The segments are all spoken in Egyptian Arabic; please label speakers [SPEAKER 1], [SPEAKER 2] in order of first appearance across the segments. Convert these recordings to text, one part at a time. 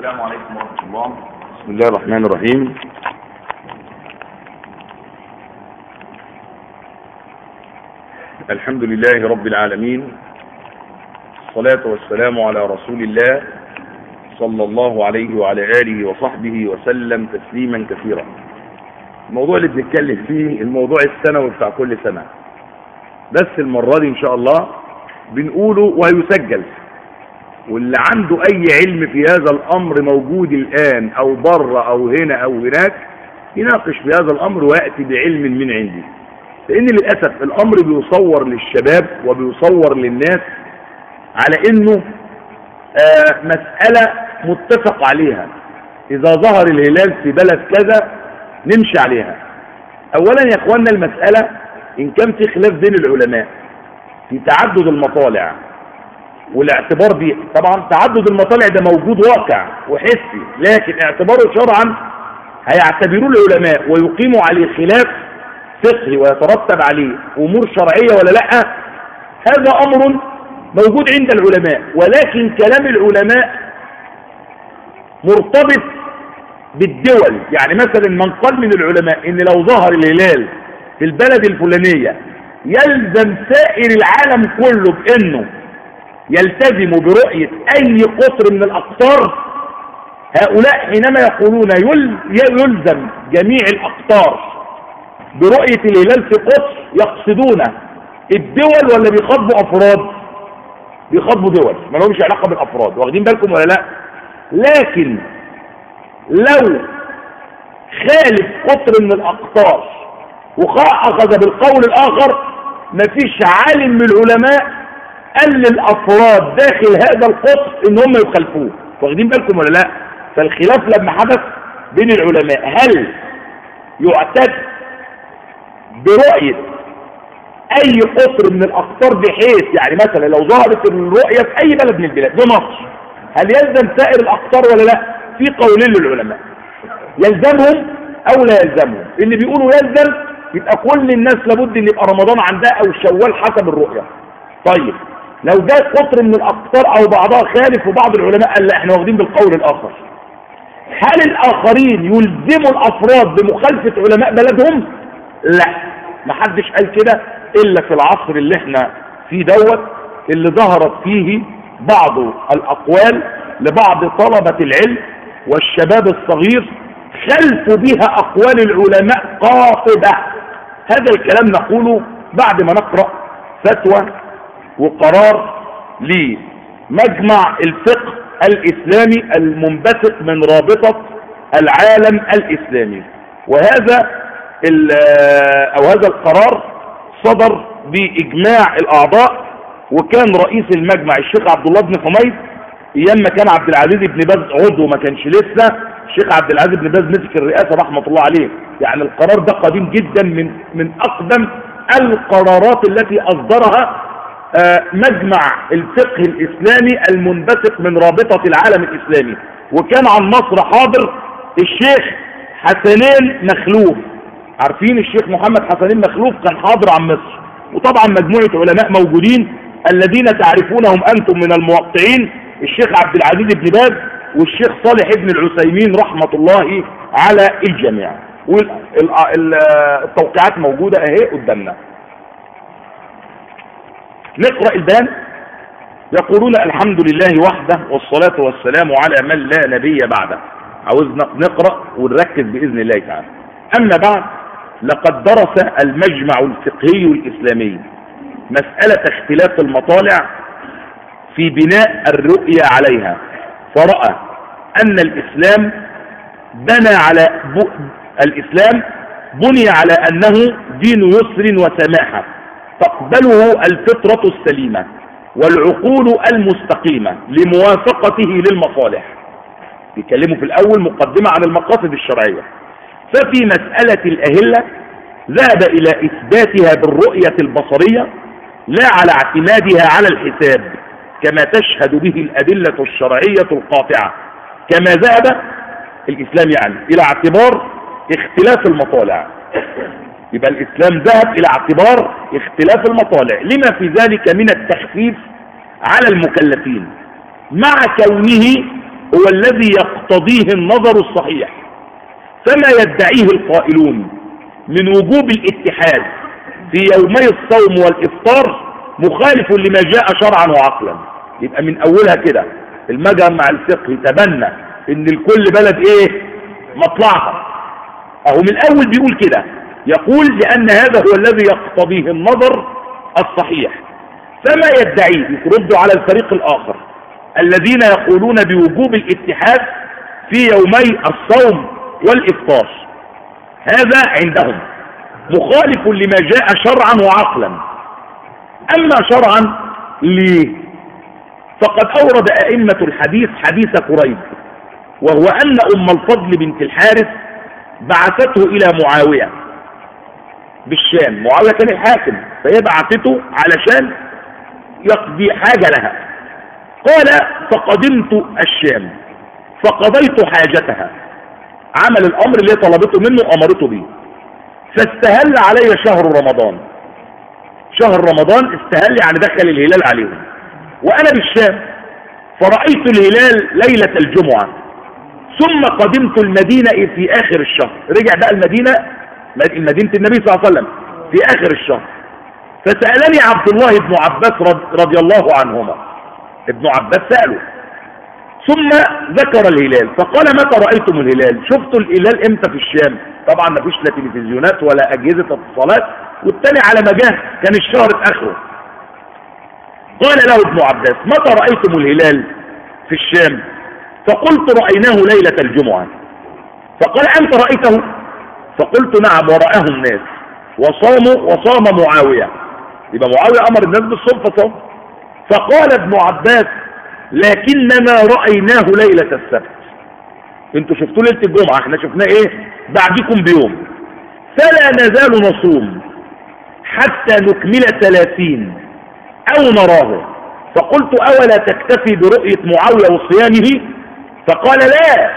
[SPEAKER 1] السلام عليكم ورحمة الله بسم الله الرحمن الرحيم الحمد لله رب العالمين الصلاة والسلام على رسول الله صلى الله عليه وعلى آله وصحبه وسلم تسليما كثيرا الموضوع اللي بنتكلم فيه الموضوع السنوي بتاع كل سنة بس المرة دي إن شاء الله بنقوله وهيسجل واللي عنده أي علم في هذا الأمر موجود الآن أو بره أو هنا أو هناك يناقش في هذا الأمر ويأتي بعلم من عندي لأن للأسف الأمر بيصور للشباب وبيصور للناس على إنه آه مسألة متفق عليها إذا ظهر الهلال في بلد كذا نمشي عليها أولا يا إخواننا المسألة إن كان في خلاف بين العلماء في تعدد المطالع والاعتبار بيه طبعا تعدد المطالع ده موجود واقع وحسي لكن اعتباره شرعا هيعتبروه العلماء ويقيموا عليه خلاف فقهي ويترتب عليه امور شرعيه ولا لا هذا امر موجود عند العلماء ولكن كلام العلماء مرتبط بالدول يعني مثلا من قال من العلماء ان لو ظهر الهلال في البلد الفلانيه يلزم سائر العالم كله بانه يلتزم برؤية أي قطر من الأقطار هؤلاء حينما يقولون يلزم جميع الأقطار برؤية الهلال في قطر يقصدون الدول ولا بيخاطبوا أفراد بيخاطبوا دول ما لهمش علاقة بالأفراد واخدين بالكم ولا لا لكن لو خالف قطر من الأقطار وأخذ بالقول الآخر مفيش عالم من العلماء قال للافراد داخل هذا القطر ان هم يخالفوه واخدين بالكم ولا لا فالخلاف لما حدث بين العلماء هل يعتد برؤية اي قطر من الاقطار بحيث يعني مثلا لو ظهرت الرؤية في اي بلد من البلاد بمصر هل يلزم سائر الاقطار ولا لا في قولين للعلماء يلزمهم او لا يلزمهم اللي بيقولوا يلزم يبقى كل الناس لابد ان يبقى رمضان عندها او شوال حسب الرؤية طيب لو جاء قطر من الأقطار أو بعضها خالف وبعض العلماء قال لا احنا واخدين بالقول الآخر هل الآخرين يلزموا الأفراد بمخالفة علماء بلدهم لا ما حدش قال كده إلا في العصر اللي احنا فيه دوت اللي ظهرت فيه بعض الأقوال لبعض طلبة العلم والشباب الصغير خلفوا بها أقوال العلماء قاطبة هذا الكلام نقوله بعد ما نقرأ فتوى وقرار لمجمع الفقه الإسلامي المنبثق من رابطة العالم الإسلامي وهذا أو هذا القرار صدر بإجماع الأعضاء وكان رئيس المجمع الشيخ عبد الله بن حميد ايام ما كان عبد العزيز بن باز عضو ما كانش لسه الشيخ عبد العزيز بن باز مسك الرئاسه رحمه الله عليه يعني القرار ده قديم جدا من من اقدم القرارات التي اصدرها مجمع الفقه الإسلامي المنبثق من رابطة العالم الإسلامي وكان عن مصر حاضر الشيخ حسنين مخلوف عارفين الشيخ محمد حسنين مخلوف كان حاضر عن مصر وطبعا مجموعة علماء موجودين الذين تعرفونهم أنتم من الموقعين الشيخ عبد العزيز بن باز والشيخ صالح ابن العثيمين رحمة الله على الجميع والتوقيعات موجودة اهي قدامنا نقرأ البيان يقولون الحمد لله وحده والصلاة والسلام على من لا نبي بعده عاوز نقرأ ونركز بإذن الله تعالى أما بعد لقد درس المجمع الفقهي الإسلامي مسألة اختلاف المطالع في بناء الرؤية عليها فرأى أن الإسلام بنى على ب... الإسلام بني على أنه دين يسر وسماحة تقبله الفطرة السليمة والعقول المستقيمة لموافقته للمصالح يكلموا في الأول مقدمة عن المقاصد الشرعية ففي مسألة الأهلة ذهب إلى إثباتها بالرؤية البصرية لا على اعتمادها على الحساب كما تشهد به الأدلة الشرعية القاطعة كما ذهب الإسلام يعني إلى اعتبار اختلاف المطالع يبقى الإسلام ذهب إلى اعتبار اختلاف المطالع لما في ذلك من التخفيف على المكلفين مع كونه هو الذي يقتضيه النظر الصحيح فما يدعيه القائلون من وجوب الاتحاد في يومي الصوم والإفطار مخالف لما جاء شرعا وعقلا يبقى من أولها كده المجمع الفقهي تبنى ان الكل بلد ايه مطلعها اهو من الاول بيقول كده يقول لان هذا هو الذي يقتضيه النظر الصحيح فما يدعيه يردوا على الفريق الاخر الذين يقولون بوجوب الاتحاد في يومي الصوم والافطار هذا عندهم مخالف لما جاء شرعا وعقلا اما شرعا ليه فقد اورد ائمة الحديث حديث قريب وهو ان ام الفضل بنت الحارث بعثته الى معاوية بالشام معاوية كان الحاكم فهي بعثته علشان يقضي حاجة لها قال فقدمت الشام فقضيت حاجتها عمل الامر اللي طلبته منه امرته به فاستهل علي شهر رمضان شهر رمضان استهل يعني دخل الهلال عليهم وانا بالشام فرأيت الهلال ليلة الجمعة ثم قدمت المدينة في اخر الشهر رجع بقى المدينة مدينة النبي صلى الله عليه وسلم في اخر الشهر فسألني عبد الله بن عباس رضي الله عنهما ابن عباس سأله ثم ذكر الهلال فقال متى رأيتم الهلال شفتوا الهلال امتى في الشام طبعا ما فيش لا تلفزيونات ولا اجهزة اتصالات والتاني على ما جه كان الشهر في اخره قال له ابن عباس متى رأيتم الهلال في الشام فقلت رأيناه ليلة الجمعة فقال أنت رأيته فقلت نعم ورآه الناس وصاموا وصام معاوية يبقى معاوية أمر الناس بالصوم فصام فقال ابن عباس لكننا رأيناه ليلة السبت انتوا شفتوا ليلة الجمعة احنا شفناه ايه بعدكم بيوم فلا نزال نصوم حتى نكمل ثلاثين او نراه فقلت اولا تكتفي برؤية معاوية وصيامه فقال لا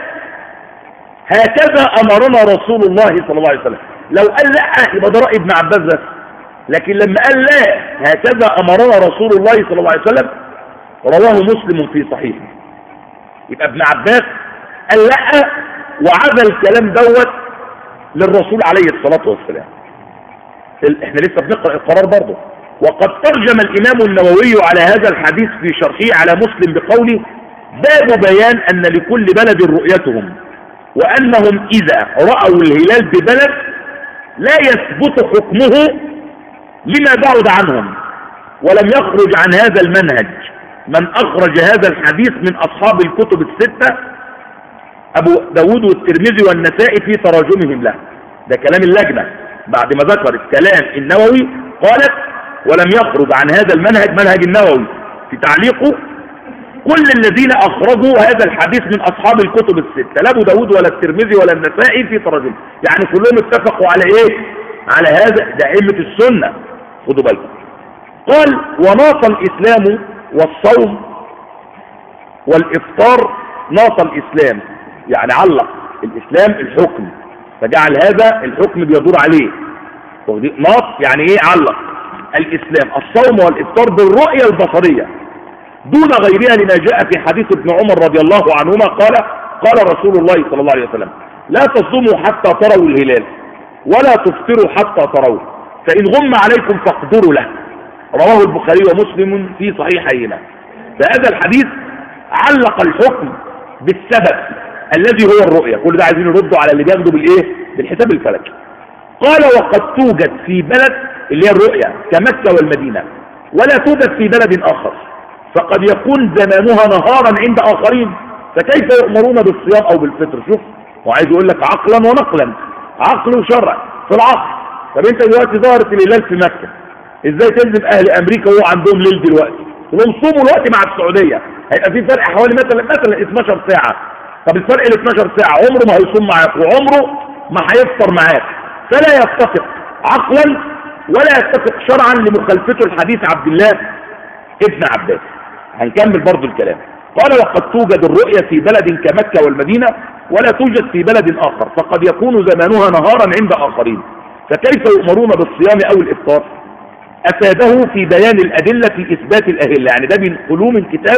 [SPEAKER 1] هكذا امرنا رسول الله صلى الله عليه وسلم لو قال لا يبقى ده رأي ابن عباس بس لكن لما قال لا هكذا امرنا رسول الله صلى الله عليه وسلم رواه مسلم في صحيحه يبقى ابن عباس قال لا وعزى الكلام دوت للرسول عليه الصلاة والسلام احنا لسه بنقرأ القرار برضه وقد ترجم الامام النووي على هذا الحديث في شرحه على مسلم بقوله باب بيان ان لكل بلد رؤيتهم وانهم اذا رأوا الهلال ببلد لا يثبت حكمه لما بعد عنهم ولم يخرج عن هذا المنهج من اخرج هذا الحديث من اصحاب الكتب الستة ابو داود والترمذي والنسائي في تراجمهم له ده كلام اللجنة بعد ما ذكر الكلام النووي قالت ولم يخرج عن هذا المنهج منهج النووي في تعليقه كل الذين اخرجوا هذا الحديث من اصحاب الكتب الستة لا ابو داود ولا الترمذي ولا النسائي في تراجمه يعني كلهم اتفقوا على ايه على هذا ده علة السنة خدوا بالكم قال وناط الاسلام والصوم والافطار ناط الاسلام يعني علق الاسلام الحكم فجعل هذا الحكم بيدور عليه ناط يعني ايه علق الاسلام الصوم والافطار بالرؤية البصرية دون غيرها لما جاء في حديث ابن عمر رضي الله عنهما قال قال رسول الله صلى الله عليه وسلم لا تصوموا حتى تروا الهلال ولا تفطروا حتى تروه فإن غم عليكم فاقدروا له رواه البخاري ومسلم في صحيحيهما فهذا الحديث علق الحكم بالسبب الذي هو الرؤية كل ده عايزين يردوا على اللي بياخدوا بالايه بالحساب الفلكي قال وقد توجد في بلد اللي هي الرؤية كمكة والمدينة ولا توجد في بلد آخر فقد يكون زمانها نهارا عند آخرين فكيف يؤمرون بالصيام أو بالفطر شوف وعايز يقول لك عقلا ونقلا عقل وشرع في العقل طب انت دلوقتي ظهرت الهلال في مكة ازاي تلزم اهل امريكا وهو عندهم ليل دلوقتي وهم صوموا الوقت مع السعودية هيبقى في فرق حوالي مثلا مثلا 12 ساعة طب الفرق ال 12 ساعة عمره ما هيصوم معاك وعمره ما هيفطر معاك فلا يتفق عقلا ولا يتفق شرعا لمخالفته الحديث عبد الله ابن عباس هنكمل برضو الكلام قال وقد توجد الرؤية في بلد كمكة والمدينة ولا توجد في بلد آخر فقد يكون زمانها نهارا عند آخرين فكيف يؤمرون بالصيام أو الإفطار أفاده في بيان الأدلة في إثبات الأهلة يعني ده بينقلوه من كتاب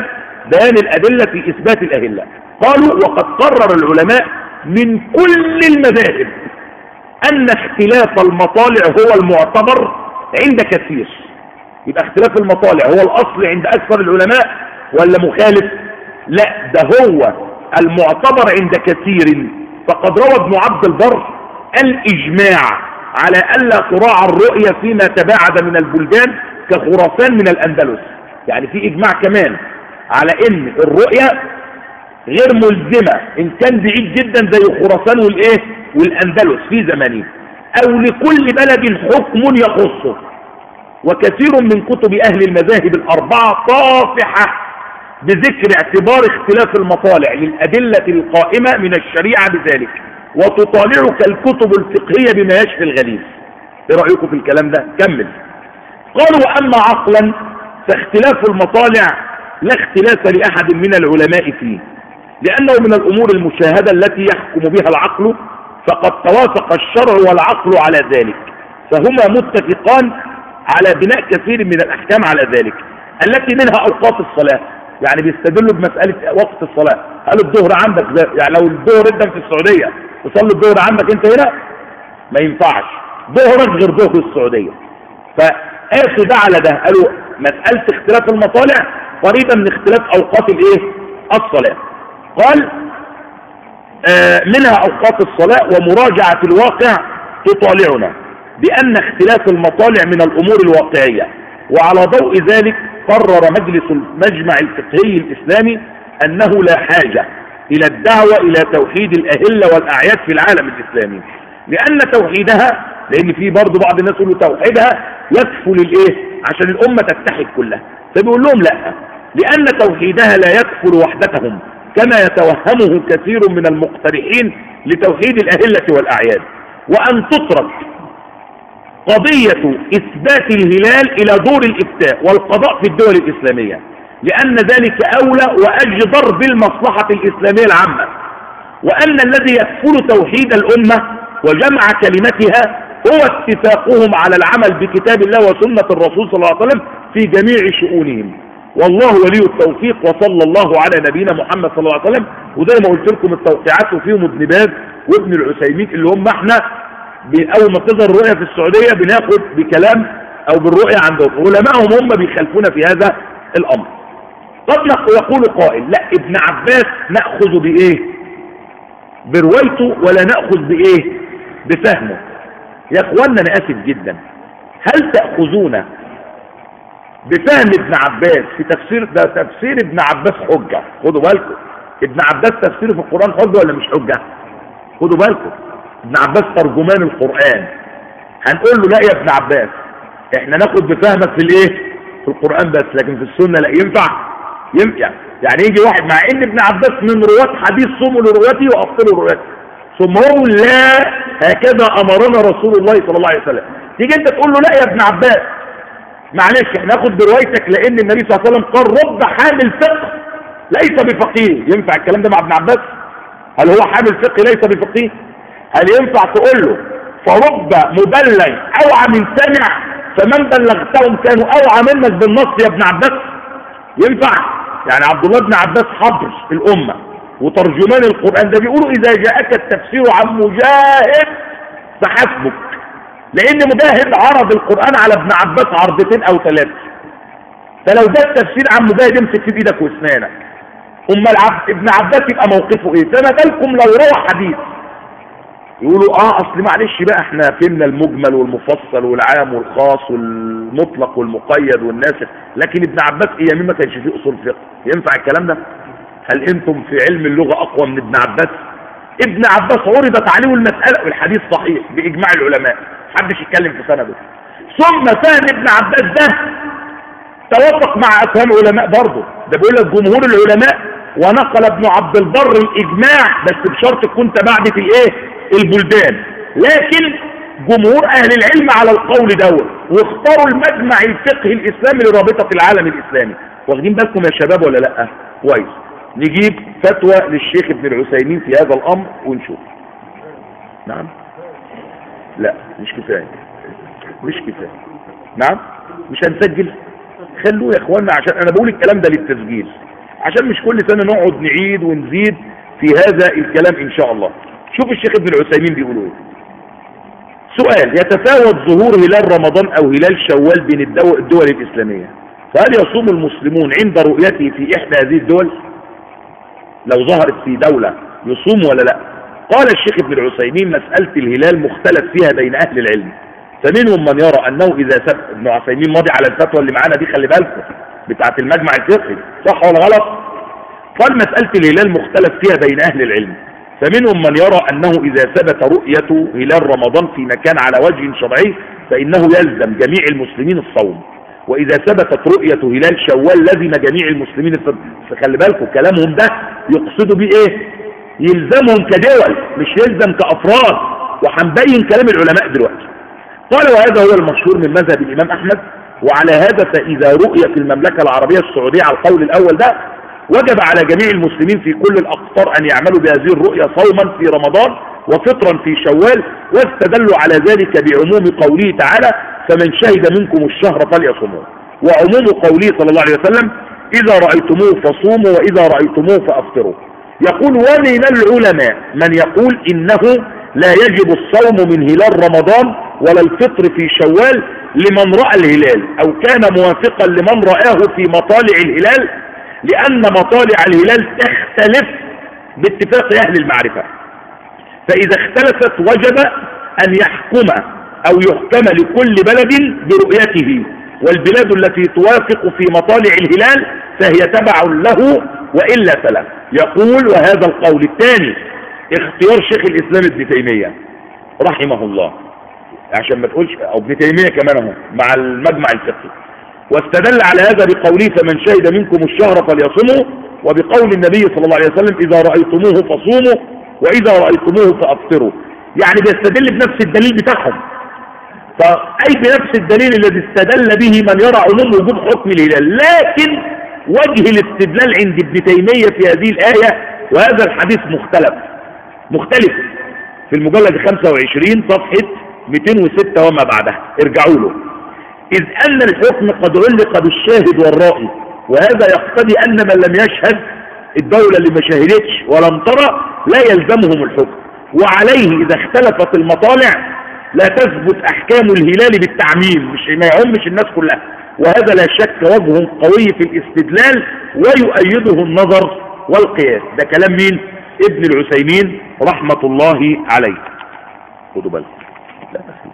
[SPEAKER 1] بيان الأدلة في إثبات الأهلة قالوا وقد قرر العلماء من كل المذاهب أن اختلاف المطالع هو المعتبر عند كثير يبقى اختلاف المطالع هو الأصل عند أكثر العلماء ولا مخالف لا ده هو المعتبر عند كثير فقد روى ابن عبد البر الإجماع على ألا تراعى الرؤية فيما تباعد من البلدان كخراسان من الأندلس يعني في إجماع كمان على إن الرؤية غير ملزمة إن كان بعيد جدا زي خراسان والإيه والأندلس في زمانه أو لكل بلد حكم يخصه وكثير من كتب أهل المذاهب الأربعة طافحة بذكر اعتبار اختلاف المطالع للأدلة القائمة من الشريعة بذلك وتطالعك الكتب الفقهية بما يشفي الغليظ ايه رأيكم في الكلام ده كمل قالوا وأما عقلا فاختلاف المطالع لا اختلاف لأحد من العلماء فيه لأنه من الأمور المشاهدة التي يحكم بها العقل فقد توافق الشرع والعقل على ذلك فهما متفقان على بناء كثير من الأحكام على ذلك التي منها أوقات الصلاة يعني بيستدلوا بمسألة وقت الصلاة هل الظهر عندك ده يعني لو الظهر انت في السعودية تصلي الظهر عندك انت هنا ما ينفعش ظهرك غير ظهر السعودية فقاسوا ده على ده قالوا مسألة اختلاف المطالع قريبة من اختلاف أوقات الايه الصلاة قال آه منها أوقات الصلاة ومراجعة الواقع تطالعنا بأن اختلاف المطالع من الأمور الواقعية وعلى ضوء ذلك قرر مجلس المجمع الفقهي الإسلامي أنه لا حاجة إلى الدعوة إلى توحيد الأهلة والأعياد في العالم الإسلامي لأن توحيدها لأن في برضه بعض الناس يقولوا توحيدها يكفل الإيه عشان الأمة تتحد كلها فبيقول لهم لا لأن توحيدها لا يكفل وحدتهم كما يتوهمه كثير من المقترحين لتوحيد الأهلة والأعياد وأن تترك قضية إثبات الهلال إلى دور الإفتاء والقضاء في الدول الإسلامية لأن ذلك أولى وأجدر بالمصلحة الإسلامية العامة وأن الذي يكفل توحيد الأمة وجمع كلمتها هو اتفاقهم على العمل بكتاب الله وسنة الرسول صلى الله عليه وسلم في جميع شؤونهم والله ولي التوفيق وصلى الله على نبينا محمد صلى الله عليه وسلم وزي ما قلت لكم التوقيعات وفيهم ابن باز وابن العثيمين اللي هم احنا اول ما تظهر الرؤية في السعودية بناخد بكلام او بالرؤية عندهم علمائهم هم بيخالفونا في هذا الامر قد يقول قائل لا ابن عباس نأخذ بايه بروايته ولا نأخذ بايه بفهمه يا اخوانا انا اسف جدا هل تأخذون بفهم ابن عباس في تفسير ده تفسير ابن عباس حجة خدوا بالكم ابن عباس تفسيره في القرآن حجة ولا مش حجة خدوا بالكم ابن عباس ترجمان القرآن هنقول له لا يا ابن عباس احنا ناخد بفهمك في الايه في القرآن بس لكن في السنة لا ينفع ينفع يعني يجي واحد مع ان ابن عباس من رواة حديث صوموا لرواته وافطروا لرواته ثم هو لا هكذا امرنا رسول الله صلى الله عليه وسلم تيجي انت تقول له لا يا ابن عباس معلش احنا ناخد بروايتك لان النبي صلى الله عليه وسلم قال رب حامل فقه ليس بفقيه ينفع الكلام ده مع ابن عباس هل هو حامل فقه ليس بفقيه هل ينفع تقول له فرب مبلغ اوعى من سمع فمن بلغتهم كانوا اوعى منك بالنص يا ابن عباس ينفع يعني عبد الله بن عباس حبر الامه وترجمان القران ده بيقولوا اذا جاءك التفسير عن مجاهد فحسبك لان مجاهد عرض القرآن على ابن عباس عرضتين او ثلاثة فلو ده التفسير عن مجاهد امسك في ايدك واسنانك امال عبد ابن عباس يبقى موقفه ايه فما بالكم لو روى حديث يقولوا اه اصل معلش بقى احنا فهمنا المجمل والمفصل والعام والخاص والمطلق والمقيد والناسخ لكن ابن عباس ايامين ما كانش فيه اصول فقه ينفع الكلام ده هل انتم في علم اللغة اقوى من ابن عباس ابن عباس عرضت عليه المسألة والحديث صحيح باجماع العلماء محدش يتكلم في سنده ثم فهم ابن عباس ده توافق مع افهام علماء برضه ده بيقول لك جمهور العلماء ونقل ابن عبد البر الاجماع بس بشرط تكون تبعد في الايه البلدان لكن جمهور اهل العلم على القول دوت واختاروا المجمع الفقهي الاسلامي لرابطه العالم الاسلامي واخدين بالكم يا شباب ولا لا كويس نجيب فتوى للشيخ ابن العثيمين في هذا الامر ونشوف نعم لا مش كفاية مش كفاية نعم مش هنسجل خلوه يا اخوانا عشان انا بقول الكلام ده للتسجيل عشان مش كل سنة نقعد نعيد ونزيد في هذا الكلام ان شاء الله شوف الشيخ ابن العثيمين بيقولوا ايه سؤال يتفاوت ظهور هلال رمضان او هلال شوال بين الدول الاسلامية فهل يصوم المسلمون عند رؤيته في احدى هذه الدول لو ظهرت في دولة يصوم ولا لا قال الشيخ ابن العثيمين مسألة الهلال مختلف فيها بين اهل العلم فمنهم من يرى انه اذا سب ابن عثيمين ماضي على الفتوى اللي معانا دي خلي بالكم بتاعه المجمع الفقهي صح ولا غلط قال مسألة الهلال مختلف فيها بين اهل العلم فمنهم من يرى انه اذا ثبت رؤية هلال رمضان في مكان على وجه شرعي فانه يلزم جميع المسلمين الصوم واذا ثبتت رؤية هلال شوال لزم جميع المسلمين خلي بالكم كلامهم ده يقصدوا بيه ايه يلزمهم كدول مش يلزم كافراد وهنبين كلام العلماء دلوقتي قال وهذا هو المشهور من مذهب الامام احمد وعلى هذا فاذا رؤية في المملكة العربية السعودية على القول الاول ده وجب على جميع المسلمين في كل الأقطار أن يعملوا بهذه الرؤية صوما في رمضان وفطرا في شوال واستدلوا على ذلك بعموم قوله تعالى فمن شهد منكم الشهر فليصوموه وعموم قوله صلى الله عليه وسلم إذا رأيتموه فصوموا وإذا رأيتموه فأفطروا يقول ومن العلماء من يقول إنه لا يجب الصوم من هلال رمضان ولا الفطر في شوال لمن رأى الهلال أو كان موافقا لمن رآه في مطالع الهلال لأن مطالع الهلال تختلف باتفاق أهل المعرفة فإذا اختلفت وجب أن يحكم أو يحكم لكل بلد برؤيته والبلاد التي توافق في مطالع الهلال فهي تبع له وإلا فلا يقول وهذا القول الثاني اختيار شيخ الإسلام ابن تيمية رحمه الله عشان ما تقولش أو ابن تيمية كمان اهو مع المجمع الفقهي واستدل على هذا بقوله فمن شهد منكم الشهر فليصموا وبقول النبي صلى الله عليه وسلم إذا رأيتموه فصوموا وإذا رأيتموه فأفطروا يعني بيستدل بنفس الدليل بتاعهم فأي بنفس الدليل الذي استدل به من يرى عموم وجود حكم الهلال لكن وجه الاستدلال عند ابن تيمية في هذه الآية وهذا الحديث مختلف مختلف في المجلد 25 صفحة 206 وما بعدها ارجعوا له إذ أن الحكم قد علق بالشاهد والرائي وهذا يقتضي أن من لم يشهد الدولة اللي ما شهدتش ولم ترى لا يلزمهم الحكم وعليه إذا اختلفت المطالع لا تثبت أحكام الهلال بالتعميم مش ما يعمش الناس كلها وهذا لا شك وجه قوي في الاستدلال ويؤيده النظر والقياس ده كلام مين ابن العثيمين رحمة الله عليه خدوا بالكم لا بس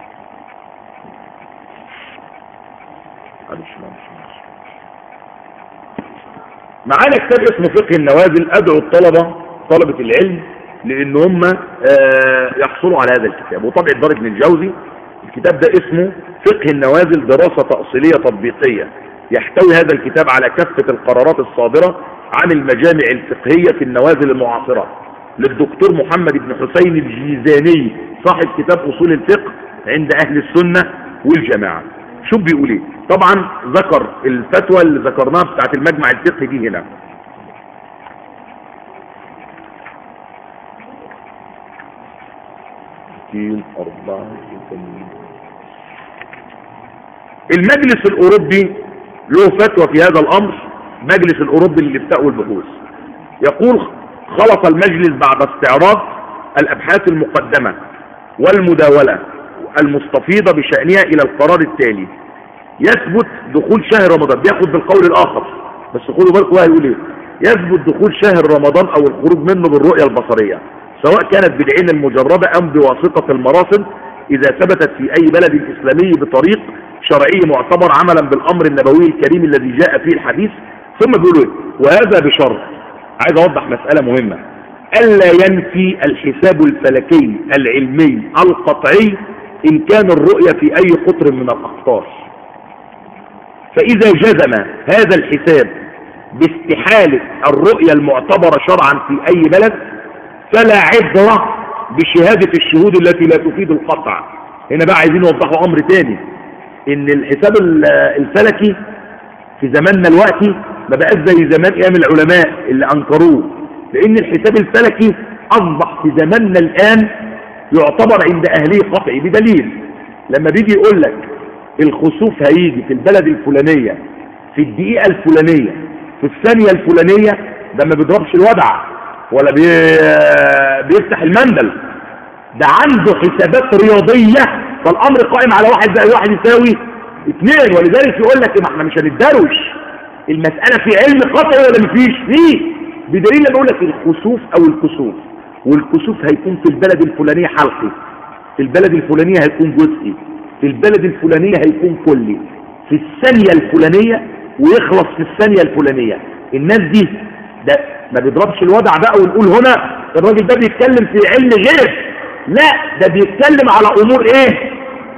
[SPEAKER 1] معانا كتاب اسمه فقه النوازل ادعو الطلبة طلبة العلم لان هم آه يحصلوا على هذا الكتاب وطبع الدار ابن الجوزي الكتاب ده اسمه فقه النوازل دراسة تأصيلية تطبيقية يحتوي هذا الكتاب على كافة القرارات الصادرة عن المجامع الفقهية في النوازل المعاصرة للدكتور محمد بن حسين الجيزاني صاحب كتاب أصول الفقه عند أهل السنة والجماعة شوف بيقول ايه طبعا ذكر الفتوى اللي ذكرناها بتاعت المجمع الفقهي دي هنا المجلس الأوروبي له فتوى في هذا الأمر مجلس الأوروبي للإفتاء والبحوث يقول خلص المجلس بعد استعراض الأبحاث المقدمة والمداولة المستفيضة بشأنها إلى القرار التالي يثبت دخول شهر رمضان بياخد بالقول الآخر بس خدوا بالكم بقى يقول ايه يثبت دخول شهر رمضان أو الخروج منه بالرؤية البصرية سواء كانت بالعين المجردة أم بواسطة المراصد إذا ثبتت في أي بلد إسلامي بطريق شرعي معتبر عملا بالأمر النبوي الكريم الذي جاء فيه الحديث ثم بيقولوا ايه وهذا بشرط عايز أوضح مسألة مهمة ألا ينفي الحساب الفلكي العلمي القطعي إن كان الرؤية في أي قطر من الأقطار فإذا جزم هذا الحساب باستحالة الرؤية المعتبرة شرعا في أي بلد فلا عبرة بشهادة الشهود التي لا تفيد القطع هنا بقى عايزين يوضحوا أمر تاني إن الحساب الفلكي في زماننا الوقتي ما بقاش زي زمان أيام العلماء اللي أنكروه لأن الحساب الفلكي أصبح في زماننا الآن يعتبر عند أهليه قطعي بدليل لما بيجي يقول لك الخسوف هيجي في البلد الفلانية في الدقيقة الفلانية في الثانية الفلانية ده ما بيضربش الودع ولا بي... بيفتح المندل ده عنده حسابات رياضية فالامر قائم على واحد زائد واحد يساوي اثنين ولذلك يقول لك ما احنا مش هنتدروش المسألة في علم قطعي ولا مفيش فيه بدليل بقول لك الخسوف او الكسوف والكسوف هيكون في البلد الفلانية حلقي في البلد الفلانية هيكون جزئي في البلد الفلانية هيكون كلي في الثانية الفلانية ويخلص في الثانية الفلانية الناس دي ده ما بيضربش الوضع بقى ونقول هنا الراجل ده بيتكلم في علم غير لا ده بيتكلم على امور ايه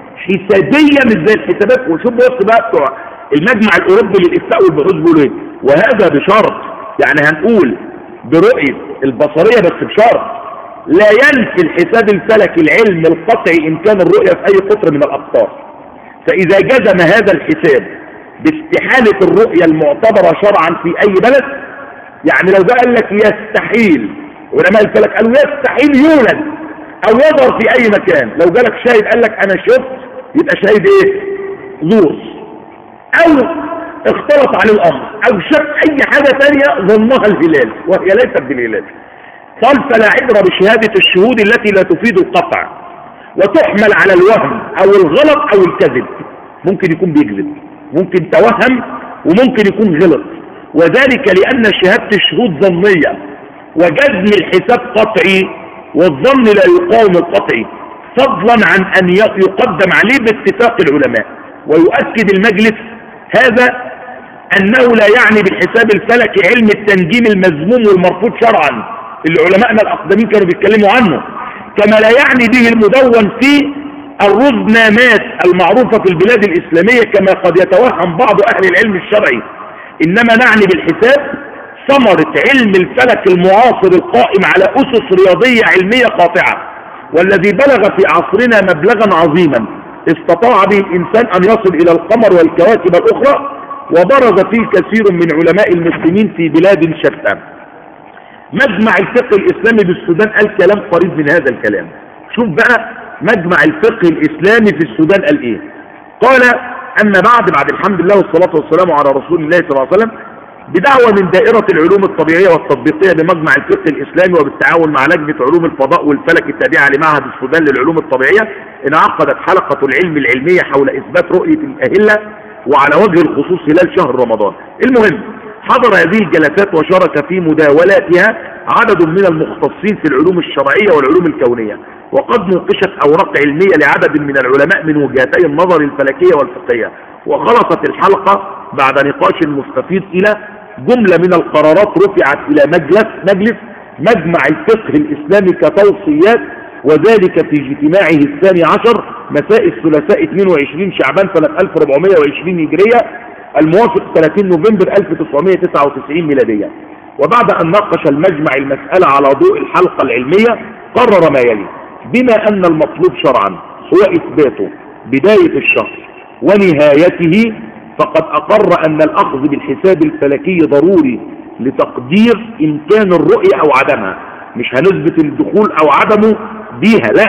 [SPEAKER 1] حسابية مش زي الحسابات وشوف بص بقى بتوع المجمع الاوروبي للافتاء والبحوث بيقولوا ايه وهذا بشرط يعني هنقول برؤية البصرية بس بشرط لا ينفي الحساب الفلكي العلم القطعي إن كان الرؤية في أي قطر من الأقطار فإذا جزم هذا الحساب باستحالة الرؤية المعتبرة شرعا في أي بلد يعني لو ده قال لك يستحيل علماء الفلك قالوا يستحيل يولد أو يظهر في أي مكان لو جالك شاهد قال لك أنا شفت يبقى شاهد إيه زور أو اختلط عليه الأمر أو شاف أي حاجة ثانية ظنها الهلال وهي ليست بالهلال قال فلا عبرة بشهادة الشهود التي لا تفيد القطع وتحمل على الوهم أو الغلط أو الكذب ممكن يكون بيكذب ممكن توهم وممكن يكون غلط وذلك لأن شهادة الشهود ظنية وجزم الحساب قطعي والظن لا يقاوم القطعي فضلا عن أن يقدم عليه باتفاق العلماء ويؤكد المجلس هذا أنه لا يعني بالحساب الفلكي علم التنجيم المذموم والمرفوض شرعا اللي علمائنا الأقدمين كانوا بيتكلموا عنه كما لا يعني به المدون في الرزنامات المعروفة في البلاد الإسلامية كما قد يتوهم بعض أهل العلم الشرعي إنما نعني بالحساب ثمرة علم الفلك المعاصر القائم على أسس رياضية علمية قاطعة والذي بلغ في عصرنا مبلغا عظيما استطاع به الإنسان أن يصل إلى القمر والكواكب الأخرى وبرز فيه كثير من علماء المسلمين في بلاد شتى مجمع الفقه الإسلامي بالسودان قال كلام قريب من هذا الكلام شوف بقى مجمع الفقه الإسلامي في السودان قال إيه قال أما بعد بعد الحمد لله والصلاة والسلام على رسول الله صلى الله عليه وسلم بدعوة من دائرة العلوم الطبيعية والتطبيقية بمجمع الفقه الإسلامي وبالتعاون مع لجنة علوم الفضاء والفلك التابعة لمعهد السودان للعلوم الطبيعية انعقدت حلقة العلم العلمية حول إثبات رؤية الأهلة وعلى وجه الخصوص خلال شهر رمضان المهم حضر هذه الجلسات وشارك في مداولاتها عدد من المختصين في العلوم الشرعية والعلوم الكونية وقد نوقشت أوراق علمية لعدد من العلماء من وجهتي النظر الفلكية والفقهية وخلصت الحلقة بعد نقاش مستفيض إلى جملة من القرارات رفعت إلى مجلس مجلس مجمع الفقه الإسلامي كتوصيات وذلك في اجتماعه الثاني عشر مساء الثلاثاء 22 شعبان سنة 1420 هجرية الموافق 30 نوفمبر 1999 ميلادية وبعد أن ناقش المجمع المسألة على ضوء الحلقة العلمية قرر ما يلي بما أن المطلوب شرعا هو إثبات بداية الشهر ونهايته فقد أقر أن الأخذ بالحساب الفلكي ضروري لتقدير إمكان الرؤية أو عدمها مش هنثبت الدخول أو عدمه بيها لا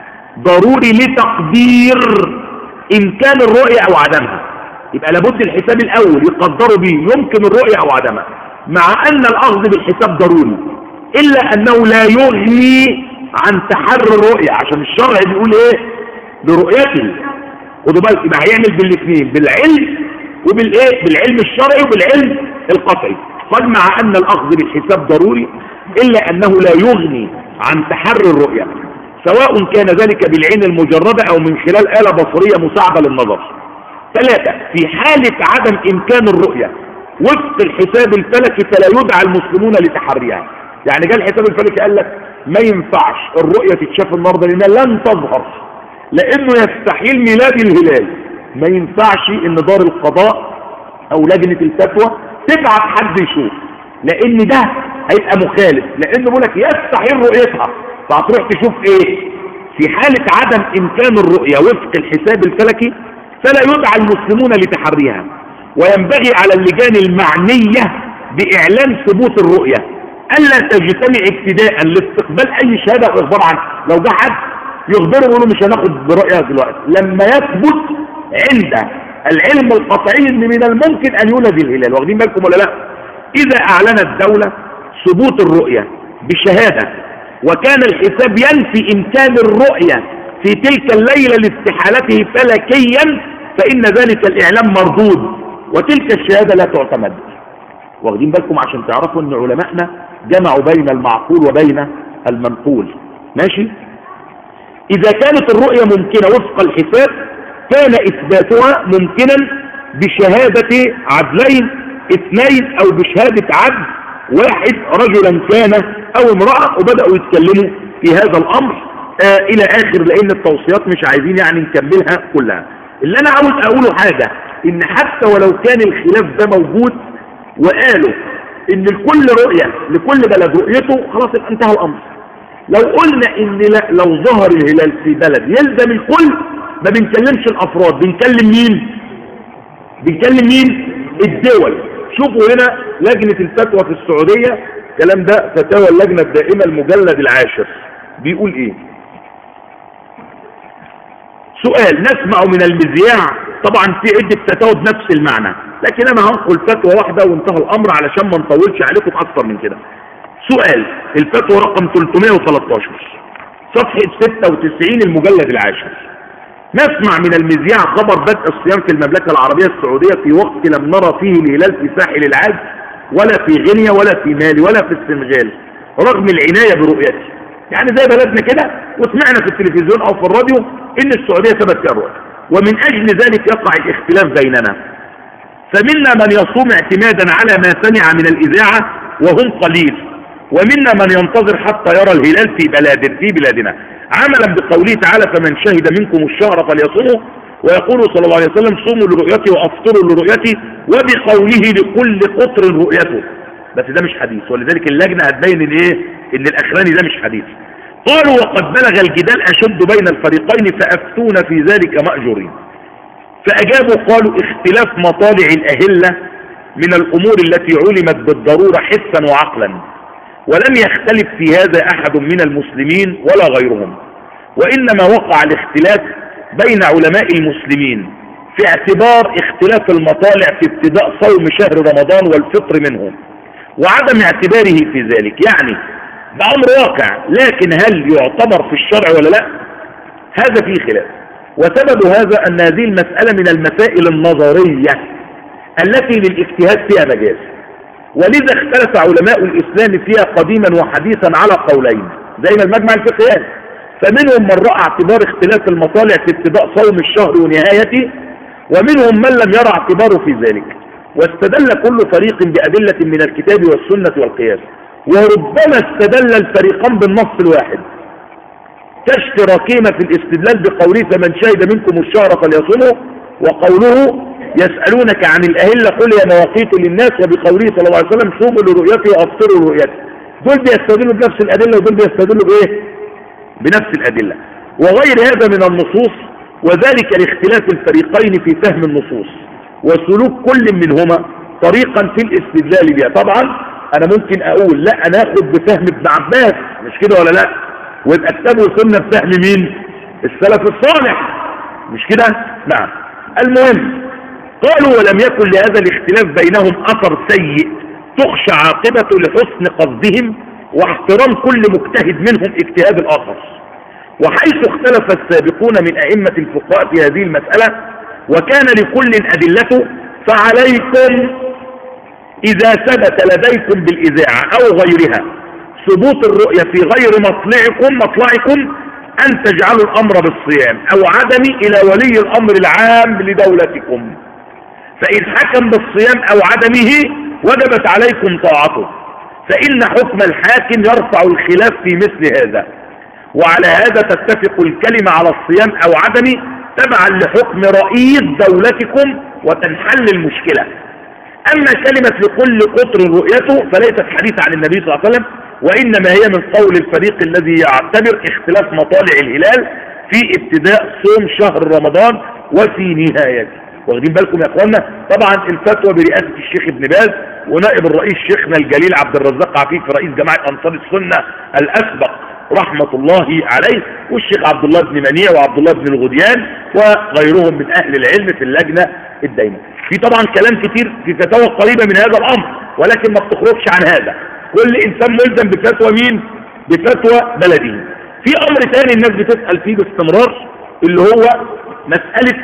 [SPEAKER 1] ضروري لتقدير إمكان الرؤية أو عدمها يبقى لابد الحساب الأول يقدروا به يمكن الرؤية أو عدمها مع أن الأخذ بالحساب ضروري إلا أنه لا يغني عن تحرر الرؤية عشان الشرع بيقول إيه لرؤيته خدوا بالك يبقى هيعمل بالاثنين بالعلم وبالايه بالعلم الشرعي وبالعلم القطعي قد مع أن الأخذ بالحساب ضروري إلا أنه لا يغني عن تحرر الرؤية سواء كان ذلك بالعين المجردة أو من خلال آلة بصرية مساعدة للنظر ثلاثة في حالة عدم إمكان الرؤية وفق الحساب الفلكي فلا يدعى المسلمون لتحريها يعني جاء الحساب الفلكي قال لك ما ينفعش الرؤية تتشاف النهارده لأنها لن تظهر لأنه يستحيل ميلاد الهلال ما ينفعش إن دار القضاء أو لجنة الفتوى تبعت حد يشوف لأن ده هيبقى مخالف لأنه بيقول لك يستحيل رؤيتها فهتروح تشوف إيه في حالة عدم إمكان الرؤية وفق الحساب الفلكي فلا يدعى المسلمون لتحريها وينبغي على اللجان المعنية بإعلان ثبوت الرؤية ألا تجتمع ابتداء لاستقبال أي شهادة وإخبار عنها لو ده حد يخبره يقولوا مش هناخد برؤية دلوقتي لما يثبت عند العلم القطعي ان من الممكن ان يولد الهلال واخدين بالكم ولا لا إذا أعلنت الدولة ثبوت الرؤية بشهادة وكان الحساب ينفي إمكان الرؤية في تلك الليلة لاستحالته فلكيا فإن ذلك الإعلام مردود وتلك الشهادة لا تعتمد واخدين بالكم عشان تعرفوا أن علماءنا جمعوا بين المعقول وبين المنقول ماشي إذا كانت الرؤية ممكنة وفق الحساب كان إثباتها ممكنا بشهادة عدلين اثنين أو بشهادة عدل واحد رجلا كان أو امرأة وبدأوا يتكلموا في هذا الأمر آه إلى آخر لأن التوصيات مش عايزين يعني نكملها كلها اللي أنا عاوز أقوله حاجة إن حتى ولو كان الخلاف ده موجود وقالوا إن لكل رؤية لكل بلد رؤيته خلاص انتهى الأمر لو قلنا إن لو ظهر الهلال في بلد يلزم الكل ما بنكلمش الأفراد بنكلم مين بنكلم مين الدول شوفوا هنا لجنة الفتوى في السعودية الكلام ده فتاوى اللجنة الدائمة المجلد العاشر بيقول ايه سؤال نسمع من المذياع طبعا في عدة فتاوى بنفس المعنى لكن انا هنقل فتوى واحدة وانتهى الامر علشان ما نطولش عليكم اكثر من كده سؤال الفتوى رقم 313 صفحة 96 المجلد العاشر نسمع من المذياع خبر بدء الصيام في المملكة العربية السعودية في وقت لم نرى فيه الهلال في ساحل العاج ولا في غينيا ولا في مالي ولا في السنغال رغم العناية برؤيته يعني زي بلدنا كده وسمعنا في التلفزيون او في الراديو ان السعودية ثبت فيها الرؤية ومن اجل ذلك يقع الاختلاف بيننا فمنا من يصوم اعتمادا على ما سمع من الاذاعة وهم قليل ومنا من ينتظر حتى يرى الهلال في بلاد في بلادنا عملا بقوله تعالى فمن شهد منكم الشهر فليصومه ويقول صلى الله عليه وسلم صوموا لرؤيتي وافطروا لرؤيتي وبقوله لكل قطر رؤيته بس ده مش حديث ولذلك اللجنة هتبين ان ايه ان الاخراني ده مش حديث قالوا وقد بلغ الجدال اشد بين الفريقين فافتونا في ذلك مأجورين فاجابوا قالوا اختلاف مطالع الاهلة من الامور التي علمت بالضرورة حسا وعقلا ولم يختلف في هذا احد من المسلمين ولا غيرهم وانما وقع الاختلاف بين علماء المسلمين في اعتبار اختلاف المطالع في ابتداء صوم شهر رمضان والفطر منه وعدم اعتباره في ذلك يعني ده امر واقع لكن هل يعتبر في الشرع ولا لا هذا فيه خلاف وسبب هذا ان هذه المسألة من المسائل النظرية التي للاجتهاد فيها مجاز ولذا اختلف علماء الاسلام فيها قديما وحديثا على قولين زي ما المجمع الفقهي فمنهم من رأى اعتبار اختلاف المطالع في ابتداء صوم الشهر ونهايته ومنهم من لم يرى اعتباره في ذلك واستدل كل فريق بأدلة من الكتاب والسنة والقياس وربما استدل الفريقان بالنص الواحد كاشتراكهما في الاستدلال بقوله فمن شهد منكم الشهر فليصومه وقوله يسألونك عن الأهلة قل يا مواقيت للناس وبقوله صلى الله عليه وسلم صوموا لرؤيته وأفطروا لرؤيته دول بيستدلوا بنفس الأدلة ودول بيستدلوا بإيه؟ بنفس الأدلة وغير هذا من النصوص وذلك لاختلاف الفريقين في فهم النصوص وسلوك كل منهما طريقا في الاستدلال بها طبعا انا ممكن اقول لا انا اخد بفهم ابن عباس مش كده ولا لا ويبقى كتاب وسنه بفهم مين السلف الصالح مش كده نعم المهم قالوا ولم يكن لهذا الاختلاف بينهم اثر سيء تخشى عاقبته لحسن قصدهم واحترام كل مجتهد منهم اجتهاد الاخر وحيث اختلف السابقون من ائمة الفقهاء في هذه المسألة وكان لكل ادلته فعليكم اذا ثبت لديكم بالاذاعة او غيرها ثبوت الرؤية في غير مطلعكم مطلعكم ان تجعلوا الامر بالصيام او عدم الى ولي الامر العام لدولتكم فان حكم بالصيام او عدمه وجبت عليكم طاعته فإن حكم الحاكم يرفع الخلاف في مثل هذا وعلى هذا تتفق الكلمة على الصيام أو عدمه تبعا لحكم رئيس دولتكم وتنحل المشكلة أما كلمة لكل قطر رؤيته فليست حديث عن النبي صلى الله عليه وسلم وإنما هي من قول الفريق الذي يعتبر اختلاف مطالع الهلال في ابتداء صوم شهر رمضان وفي نهايته واخدين بالكم يا اخوانا طبعا الفتوى برئاسة الشيخ ابن باز ونائب الرئيس شيخنا الجليل عبد الرزاق عفيف رئيس جماعة انصار السنة الاسبق رحمة الله عليه والشيخ عبد الله بن منيع وعبد الله بن الغديان وغيرهم من اهل العلم في اللجنة الدايمة في طبعا كلام كتير في فتاوى قريبة من هذا الامر ولكن ما بتخرجش عن هذا كل انسان ملزم بفتوى مين بفتوى بلده في امر ثاني الناس بتسأل فيه باستمرار اللي هو مسألة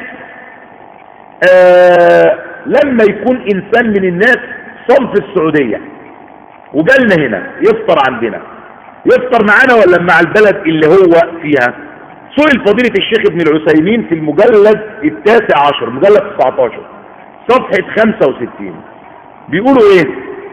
[SPEAKER 1] آه لما يكون انسان من الناس صام في السعودية وجالنا هنا يفطر عندنا يفطر معانا ولا مع البلد اللي هو فيها سئل فضيلة الشيخ ابن العثيمين في المجلد التاسع عشر مجلد 19 صفحة 65 بيقولوا ايه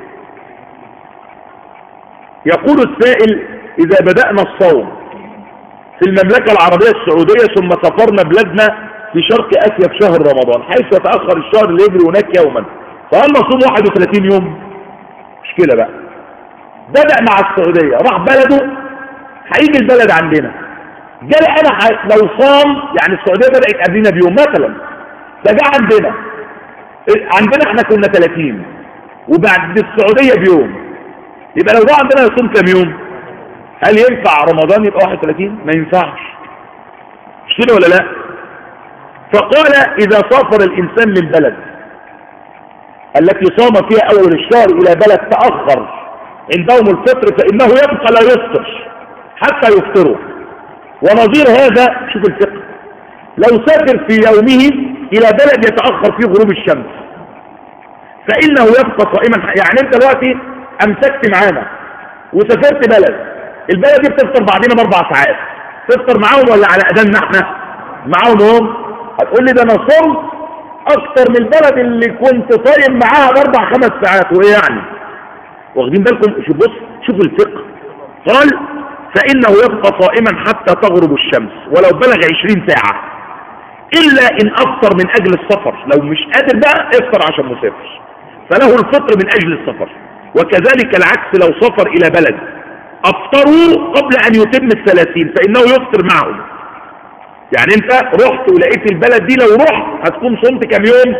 [SPEAKER 1] يقول السائل اذا بدأنا الصوم في المملكة العربية السعودية ثم سافرنا بلادنا في شرق اسيا في شهر رمضان حيث يتأخر الشهر اللي يجري هناك يوما فهل نصوم 31 يوم مشكلة بقى بدأ مع السعودية راح بلده هيجي البلد عندنا جالي انا ح... لو صام يعني السعودية بدأت قبلنا بيوم مثلا فجاء عندنا عندنا احنا كنا 30 وبعد السعودية بيوم يبقى لو جاء عندنا يصوم كام يوم هل ينفع رمضان يبقى 31 ما ينفعش مش كده ولا لا فقال اذا سافر الانسان من بلد التي صام فيها اول الشهر الى بلد تأخر عندهم الفطر فانه يبقى لا يفطر حتى يفطروا ونظير هذا شوف الفقه لو سافر في يومه الى بلد يتأخر فيه غروب الشمس فانه يبقى صائما يعني انت دلوقتي امسكت معانا وسافرت بلد البلد دي بتفطر بعدين باربع ساعات تفطر معاهم ولا على اذاننا احنا معاهم هم هتقول لي ده انا صمت اكتر من البلد اللي كنت صايم معاها باربع خمس ساعات وايه يعني واخدين بالكم شوف بص شوف الفقه قال فانه يبقى صائما حتى تغرب الشمس ولو بلغ عشرين ساعة الا ان افطر من اجل السفر لو مش قادر بقى افطر عشان مسافر فله الفطر من اجل السفر وكذلك العكس لو سافر الى بلد افطروا قبل ان يتم الثلاثين فانه يفطر معهم يعني انت رحت ولقيت البلد دي لو رحت هتكون صمت كام يوم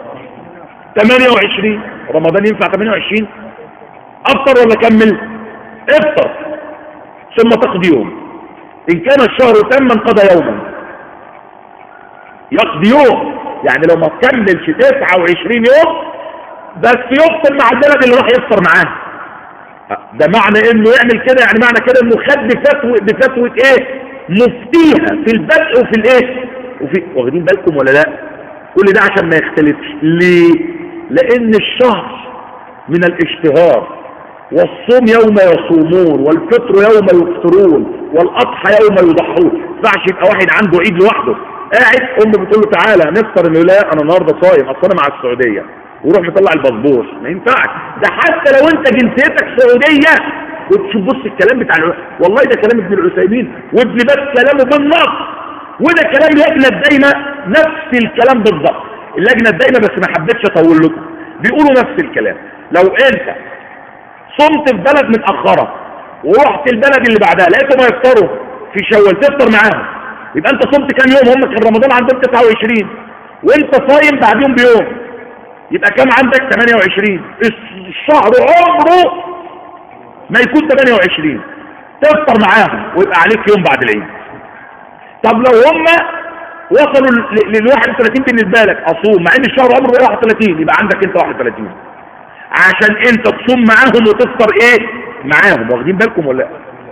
[SPEAKER 1] 28 رمضان ينفع 28 افطر ولا كمل افطر ثم تقضي يوم ان كان الشهر تما قضى يوما يقضي يوم يعني لو ما تكملش 29 يوم بس يفطر مع البلد اللي راح يفطر معاه ده معنى انه يعمل كده يعني معنى كده انه خد بفتوى بفتوى ايه مفتيها في البدء وفي الايه وفي واخدين بالكم ولا لا كل ده عشان ما يختلفش ليه لان الشهر من الاشتهار والصوم يوم يصومون والفطر يوم يفطرون والاضحى يوم يضحون فعش يبقى واحد عنده عيد لوحده قاعد امه بتقول له تعالى نفطر انه لا انا النهارده صايم اصل انا مع السعوديه ويروح مطلع الباسبور ما ينفعش ده حتى لو انت جنسيتك سعوديه وتشوف بص الكلام بتاع الع... والله ده كلام ابن العثيمين وابن باز كلامه بالنص وده كلام اللجنه الدايمه نفس الكلام بالظبط اللجنه الدايمه بس ما حبيتش اطول لكم بيقولوا نفس الكلام لو انت صمت في بلد متاخره ورحت البلد اللي بعدها لقيتهم يفطروا في شوال تفطر معاهم يبقى انت صمت كام يوم هم كان رمضان عندهم 29 وانت صايم بعديهم بيوم يبقى كام عندك 28 الشهر عمره ما يكون 28 تفطر معاهم ويبقى عليك يوم بعد العيد طب لو هم وصلوا لل 31 بالنسبه لك اصوم مع ان الشهر عمره 31 يبقى عندك انت 31 عشان انت تصوم معاهم وتفطر ايه معاهم واخدين بالكم ولا لا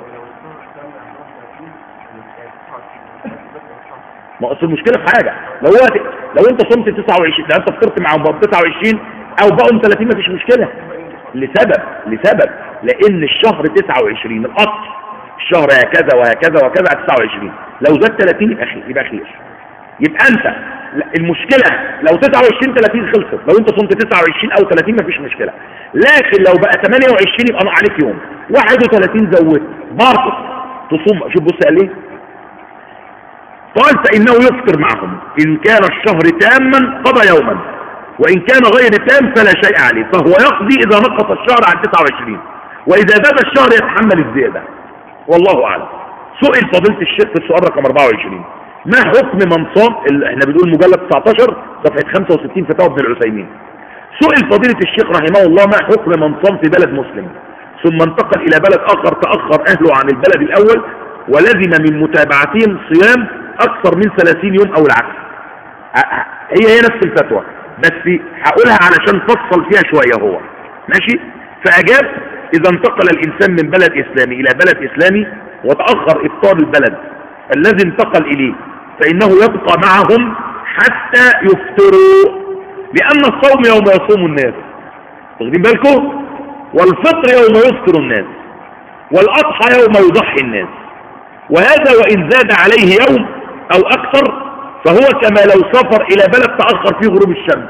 [SPEAKER 1] ما اصل المشكله في حاجه لو هو لو انت صمت 29 لو انت فطرت معاهم بقى 29 او بقوا 30 مفيش مشكله لسبب لسبب لان الشهر 29 الاصل الشهر هكذا وهكذا وهكذا 29 لو زاد 30 يبقى خير يبقى خير يبقى انت المشكلة لو 29 30 خلصت لو انت صمت 29 او 30 مفيش مشكلة لكن لو بقى 28 يبقى انا عليك يوم 31 زودت برضه تصوم شوف بص قال ايه قال فانه يفطر معهم ان كان الشهر تاما قضى يوما وان كان غير تام فلا شيء عليه فهو يقضي اذا نقص الشهر عن 29 واذا زاد الشهر يتحمل الزيادة والله اعلم سئل فضيلة الشيخ في السؤال رقم 24 ما حكم من صام احنا بنقول مجلد 19 صفحة 65 فتاوى ابن العثيمين سئل فضيلة الشيخ رحمه الله ما حكم من صام في بلد مسلم ثم انتقل الى بلد اخر تأخر اهله عن البلد الاول ولزم من متابعتهم صيام اكثر من 30 يوم او العكس هي هي نفس الفتوى بس هقولها علشان فصل فيها شوية هو ماشي فأجاب إذا انتقل الإنسان من بلد إسلامي إلى بلد إسلامي وتأخر إفطار البلد الذي انتقل إليه فإنه يبقى معهم حتى يفطروا لأن الصوم يوم يصوم الناس واخدين بالكم والفطر يوم يفطر الناس والأضحى يوم يضحي الناس وهذا وإن زاد عليه يوم أو أكثر فهو كما لو سافر إلى بلد تأخر فيه غروب الشمس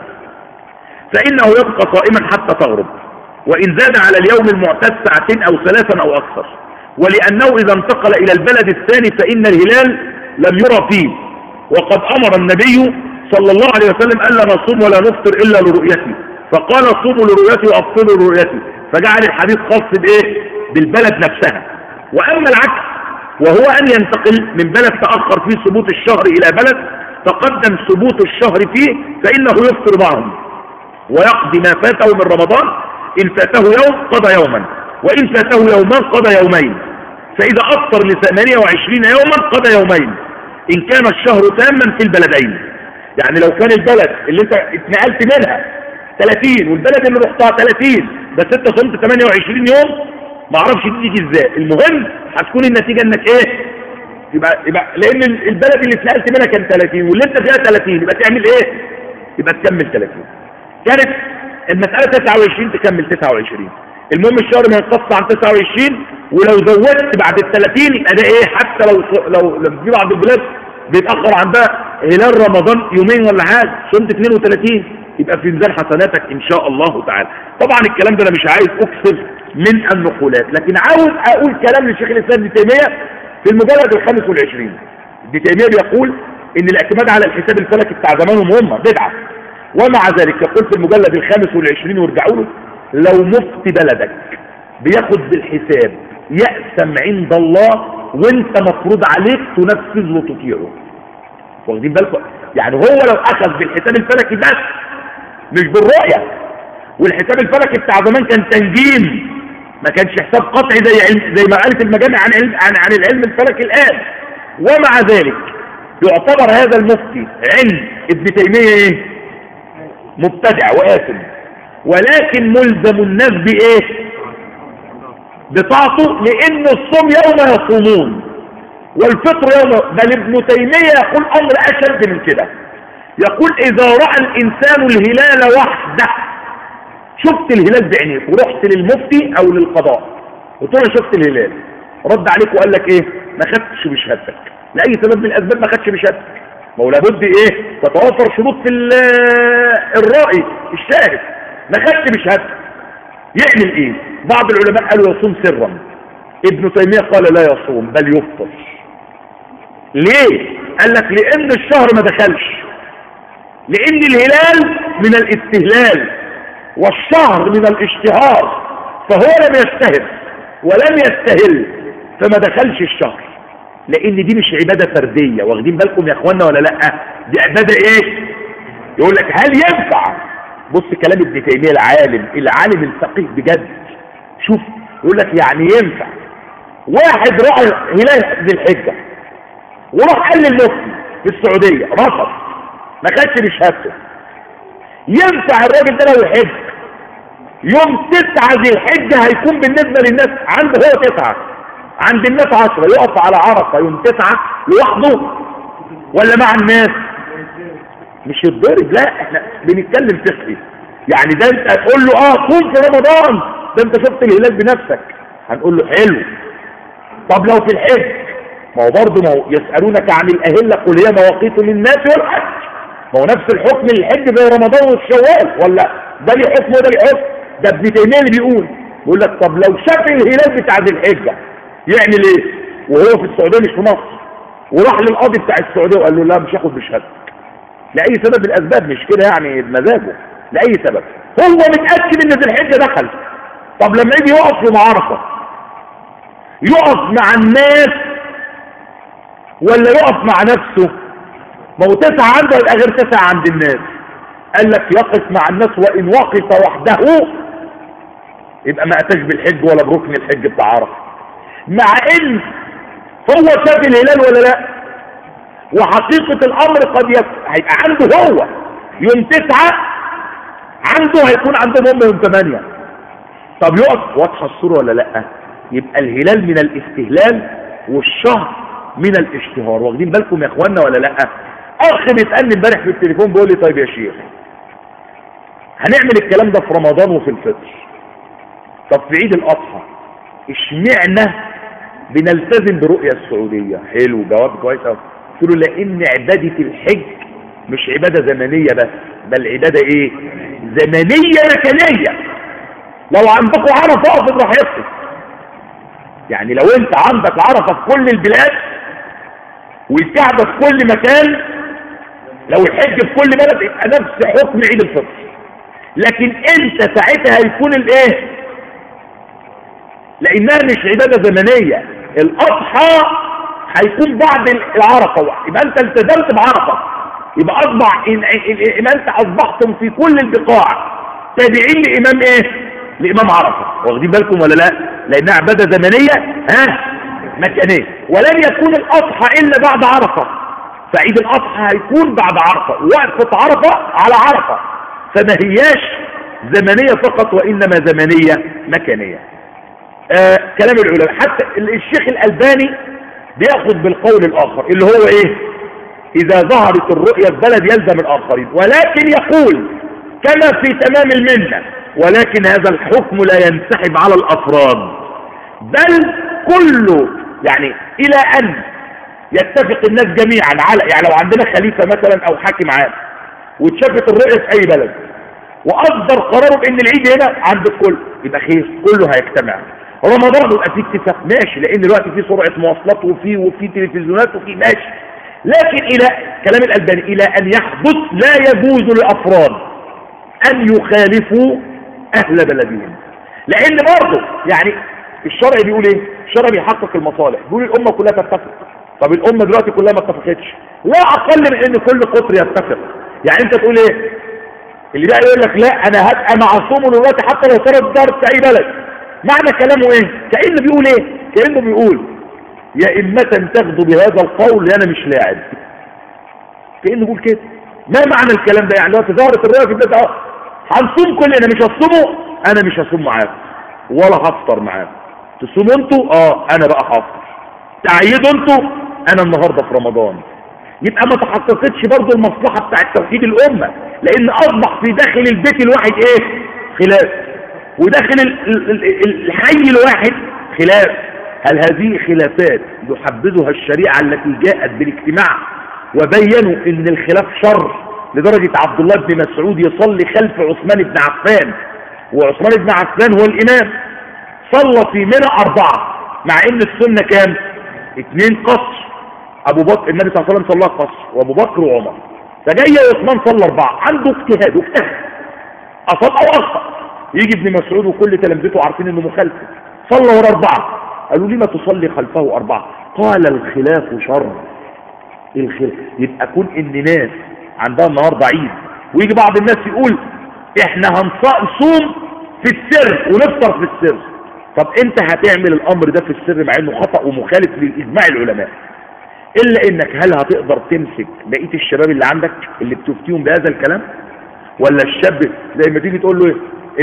[SPEAKER 1] فإنه يبقى صائما حتى تغرب وإن زاد على اليوم المعتاد ساعتين أو ثلاثا أو أكثر ولأنه إذا انتقل إلى البلد الثاني فإن الهلال لم يرى فيه وقد أمر النبي صلى الله عليه وسلم ألا نصوم ولا نفطر إلا لرؤيته فقال صوموا لرؤيته وأفطروا لرؤيته فجعل الحديث خاص بإيه بالبلد نفسها وأما العكس وهو أن ينتقل من بلد تأخر فيه ثبوت الشهر إلى بلد تقدم ثبوت الشهر فيه فإنه يفطر معهم ويقضي ما فاته من رمضان إن فاته يوم قضى يوما وإن فاته يومان قضى يومين فإذا أفطر ل 28 يوما قضى يومين إن كان الشهر تاما في البلدين يعني لو كان البلد اللي انت اتنقلت منها 30 والبلد اللي رحتها 30 بس انت صمت 28 يوم ما اعرفش تيجي ازاي المهم هتكون النتيجة انك ايه يبقى, يبقى لان البلد اللي اتنقلت منها كان 30 واللي انت فيها 30 يبقى تعمل ايه يبقى تكمل 30 كانت المسألة 29 تكمل 29 المهم الشهر ما ينقص عن 29 ولو زودت بعد ال 30 يبقى ده ايه حتى لو لو لو في بعض البلاد بيتاخر عندها هلال رمضان يومين ولا حاجه صمت 32 يبقى في ميزان حسناتك ان شاء الله تعالى طبعا الكلام ده انا مش عايز اكثر من النقولات لكن عاوز اقول كلام للشيخ الاسلام ابن تيميه في المجلد الخامس والعشرين ابن تيميه بيقول ان الاعتماد على الحساب الفلكي بتاع زمانهم هم بدعه ومع ذلك يقول في المجلد الخامس والعشرين وارجعوا له لو مفتي بلدك بياخد بالحساب يأسم عند الله وانت مفروض عليك تنفذ وتطيعه واخدين بالكم يعني هو لو اخذ بالحساب الفلكي بس مش بالرؤية والحساب الفلكي بتاع زمان كان تنجيم ما كانش حساب قطعي زي علم زي ما قالت المجامع عن علم عن, عن العلم الفلكي الان ومع ذلك يعتبر هذا المفتي عند ابن تيمية ايه مبتدع وآثم ولكن ملزم الناس بايه بطاعته لان الصوم يوم يصومون والفطر يوم بل ابن تيمية يقول امر اشد من كده يقول اذا رأى الانسان الهلال وحده شفت الهلال بعينيك ورحت للمفتي او للقضاء قلت له شفت الهلال رد عليك وقال لك ايه ما خدتش بشهادتك لاي سبب من الاسباب ما خدتش بشهادتك ما هو لابد ايه تتوفر شروط في الرأي الشاهد ما خدتش بشهادتك يعمل ايه بعض العلماء قالوا يصوم سرا ابن تيمية قال لا يصوم بل يفطر ليه قال لك لان الشهر ما دخلش لان الهلال من الاستهلال والشهر من الاشتهار فهو لم يستهل ولم يستهل فما دخلش الشهر لان دي مش عبادة فردية واخدين بالكم يا اخوانا ولا لا دي عبادة ايه يقول لك هل ينفع بص كلام ابن تيمية العالم العالم الفقيه بجد شوف يقول لك يعني ينفع واحد رأى هلال ذي الحجة وراح قال للمفتي في السعودية رفض ما خدش بشهادته ينفع الراجل ده لو يحج يوم تسعة ذي الحجة هيكون بالنسبة للناس عنده هو تسعة عند الناس عشرة يقف على عرفة يوم تسعة لوحده ولا مع الناس مش يتضرب لا احنا بنتكلم فقهي يعني ده انت هتقول له اه صوم في رمضان ده انت شفت الهلال بنفسك هنقول له حلو طب لو في الحج ما هو برضه ما هو يسألونك عن الأهلة قل هي مواقيت للناس والحج ما هو نفس الحكم للحج زي رمضان والشوال ولا ده ليه حكم وده ليه حكم ده ابن تيميه اللي بيقول بيقول لك طب لو شاف الهلال بتاع ذي الحجه يعمل ايه وهو في السعوديه مش في مصر وراح للقاضي بتاع السعوديه وقال له لا مش هاخد بشهادتك لاي سبب من الاسباب مش كده يعني بمزاجه لاي سبب هو متاكد ان ذي الحجه دخل طب لما يجي يقف في معركه يقف مع الناس ولا يقف مع نفسه ما هو تسعة عنده يبقى غير تسعة عند الناس قال لك يقف مع الناس وإن وقف وحده يبقى ما أتاش بالحج ولا بركن الحج بتاع عرفة مع إن هو شاف الهلال ولا لا وحقيقة الأمر قد يس... هيبقى عنده هو يوم تسعة عنده هيكون عندهم هم يوم ثمانية طب يقف واضحه الصوره ولا لا يبقى الهلال من الاستهلال والشهر من الاشتهار واخدين بالكم يا اخوانا ولا لا اخ بيسالني امبارح في التليفون بيقول لي طيب يا شيخ هنعمل الكلام ده في رمضان وفي الفطر طب في عيد الاضحى اشمعنا بنلتزم برؤية السعودية حلو جواب كويس قوي قلت له لان عبادة الحج مش عبادة زمنية بس بل عبادة ايه زمنية مكانية لو عندكم عرفة اقف براحتكم يعني لو انت عندك عرفة في كل البلاد والكعبة في كل مكان لو الحج في كل بلد يبقى نفس حكم عيد الفطر لكن انت ساعتها هيكون الايه لانها مش عبادة زمنية الاضحى هيكون بعد العرفة يبقى انت التزمت بعرفة يبقى اصبح إن, إن انت اصبحتم في كل البقاع تابعين لامام ايه لامام عرفة واخدين بالكم ولا لا لانها عبادة زمنية ها مكانية ولن يكون الاضحى الا بعد عرفة فعيد الاضحى هيكون بعد عرفة وقفة عرفة على عرفة فما هياش زمنية فقط وانما زمنية مكانية آه كلام العلماء حتى الشيخ الألباني بيأخذ بالقول الآخر اللي هو إيه إذا ظهرت الرؤية في بلد يلزم الآخرين ولكن يقول كما في تمام المنة ولكن هذا الحكم لا ينسحب على الأفراد بل كله يعني إلى أن يتفق الناس جميعا على يعني لو عندنا خليفة مثلا أو حاكم عام واتشافت الرؤية في أي بلد وأصدر قراره بأن العيد هنا عند الكل يبقى خير كله هيجتمع رمضان يبقى فيه اتفاق ماشي لان دلوقتي في سرعه مواصلات وفي وفي تلفزيونات وفي ماشي لكن الى كلام الالباني الى ان يحدث لا يجوز لافراد ان يخالفوا اهل بلدهم لان برضه يعني الشرع بيقول ايه الشرع بيحقق المصالح بيقول الامه كلها تتفق طب الامه دلوقتي كلها ما اتفقتش لا اقل من ان كل قطر يتفق يعني انت تقول ايه اللي بقى يقول لك لا انا هبقى معصوم دلوقتي حتى لو صارت دار في اي بلد معنى كلامه ايه كأنه بيقول ايه كأنه بيقول يا إمة تاخدوا بهذا القول انا مش لاعب كأنه بيقول كده ما معنى الكلام ده يعني لو تظهرت الرؤية في البيت اه هنصوم كلنا مش هصوموا انا مش هصوم معاكم ولا هفطر معاكم تصوموا انتوا اه انا بقى هفطر تعيدوا انتوا انا النهاردة في رمضان يبقى ما تحققتش برضه المصلحة بتاعت توحيد الامة لان اصبح في داخل البيت الواحد ايه خلاف وداخل الحي الواحد خلاف هل هذه خلافات يحبذها الشريعة التي جاءت بالاجتماع وبينوا ان الخلاف شر لدرجة عبد الله بن مسعود يصلي خلف عثمان بن عفان وعثمان بن عفان هو الامام صلى في منى اربعة مع ان السنة كام اثنين قصر ابو بكر النبي صلى الله عليه وسلم صلى قصر وابو بكر وعمر فجاي عثمان صلى اربعة عنده اجتهاد واجتهد اصاب او اخطأ يجي ابن مسعود وكل تلامذته عارفين انه مخالف صلى ورا اربعه قالوا لما تصلي خلفه اربعه قال الخلاف شر الخلاف يبقى كون ان ناس عندها النهارده عيد ويجي بعض الناس يقول احنا هنصوم في السر ونفطر في السر طب انت هتعمل الامر ده في السر مع انه خطأ ومخالف لاجماع العلماء الا انك هل هتقدر تمسك بقيه الشباب اللي عندك اللي بتفتيهم بهذا الكلام ولا الشاب زي ما تيجي تقول له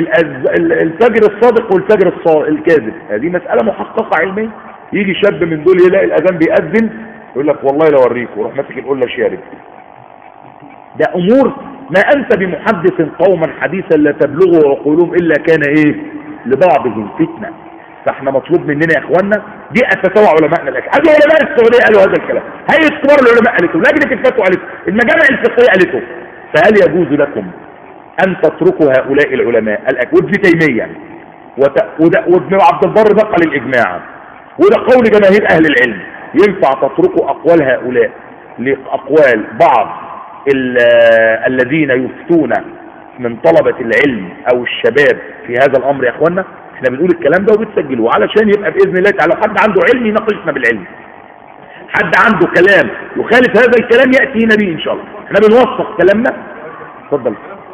[SPEAKER 1] الفجر الصادق والفجر الكاذب هذه مسألة محققة علمية يجي شاب من دول يلاقي الأذان بيأذن يقول لك والله لو اوريك وروح ماسك القلة شارب ده أمور ما أنت بمحدث قوما حديثا لا تبلغه عقولهم إلا كان إيه لبعضهم فتنة فاحنا مطلوب مننا يا اخوانا دي فتاوى علمائنا الاشعار هذه علماء السعوديه قالوا هذا الكلام هيئه كبار العلماء قالته لجنه الفتوى قالته المجامع الفقهيه قالته فهل يجوز لكم أن تتركوا هؤلاء العلماء وابن تيمية وابن عبد البر نقل الإجماع وده قول جماهير أهل العلم ينفع تتركوا أقوال هؤلاء لأقوال بعض الذين يفتون من طلبة العلم أو الشباب في هذا الأمر يا أخوانا احنا بنقول الكلام ده وبتسجلوه علشان يبقى بإذن الله تعالى حد عنده علم يناقشنا بالعلم حد عنده كلام يخالف هذا الكلام يأتي نبي إن شاء الله احنا بنوثق كلامنا اتفضل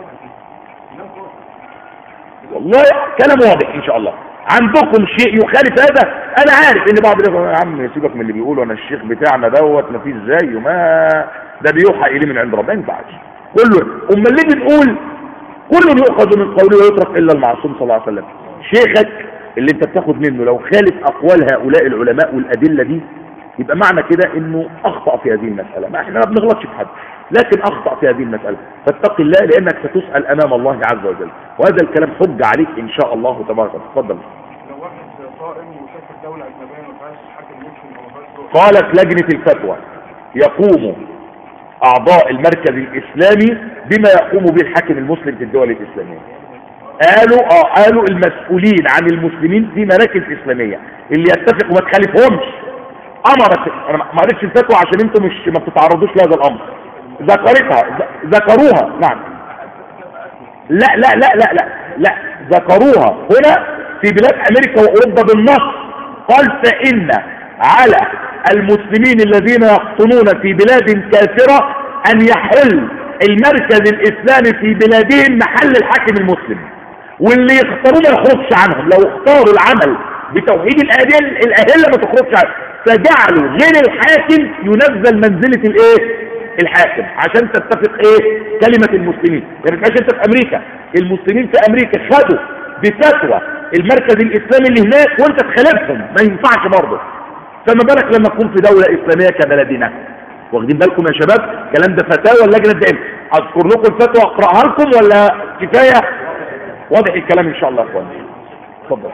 [SPEAKER 1] والله كلام واضح ان شاء الله عندكم شيء يخالف هذا انا عارف ان بعض الاخوه يا عم سيبك من اللي بيقولوا انا الشيخ بتاعنا دوت ما فيش زيه ما ده بيوحى اليه من عند ربنا ما ينفعش كله امال ليه بنقول كله يؤخذ من قوله ويترك الا المعصوم صلى الله عليه وسلم شيخك اللي انت بتاخد منه لو خالف اقوال هؤلاء العلماء والادله دي يبقى معنى كده انه اخطا في هذه المساله ما احنا ما بنغلطش في حد لكن اخطا في هذه المساله فاتق الله لانك ستسال امام الله عز وجل وهذا الكلام حج عليك ان شاء الله تبارك وتعالى اتفضل
[SPEAKER 2] لو واحد صائم وشاف الدولة أجنبية ما فيهاش حاكم مسلم أو ما فيهاش
[SPEAKER 1] قالت لجنة الفتوى يقوم أعضاء المركز الإسلامي بما يقوم به الحاكم المسلم في الدول الإسلامية قالوا اه قالوا المسؤولين عن المسلمين في مراكز إسلامية اللي يتفق وما تخالفهمش أمرت أنا ما قريتش الفتوى عشان انتم مش ما بتتعرضوش لهذا الأمر ذكرتها ذ- ذكروها نعم لا لا لا لا لا لا ذكروها هنا في بلاد امريكا واوروبا بالنص قال فان على المسلمين الذين يقطنون في بلاد كافرة ان يحل المركز الاسلامي في بلادهم محل الحاكم المسلم واللي يختاروه ما يخرجش عنهم لو اختاروا العمل بتوحيد الأدل الأهلة ما تخرجش عنهم فجعلوا غير الحاكم ينزل منزلة الايه الحاكم عشان تتفق ايه كلمة المسلمين يعني مش انت في امريكا المسلمين في امريكا خدوا بفتوى المركز الاسلامي اللي هناك وانت تخالفهم ما ينفعش برضه فما بالك لما تكون في دولة اسلامية كبلدنا واخدين بالكم يا شباب الكلام ده فتاوى اللجنة الدائمة اذكر لكم الفتوى اقراها لكم ولا كفاية واضح الكلام ان شاء الله يا اخوان اتفضل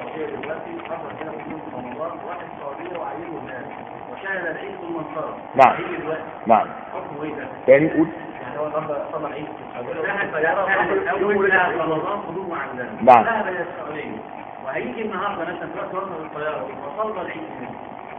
[SPEAKER 3] وشاهد العيد ثم انصرف
[SPEAKER 1] نعم
[SPEAKER 3] هيجي الوقت
[SPEAKER 1] نعم
[SPEAKER 3] حكمه ايه ده؟
[SPEAKER 1] تاني قول
[SPEAKER 3] يعني هو النهارده صلى العيد ذهب ذهب الاول الى رمضان خدوه عندنا
[SPEAKER 1] نعم.
[SPEAKER 3] ذهب الى السعوديه وهيجي النهارده مثلا في وقت وصل الطياره وصلى العيد هنا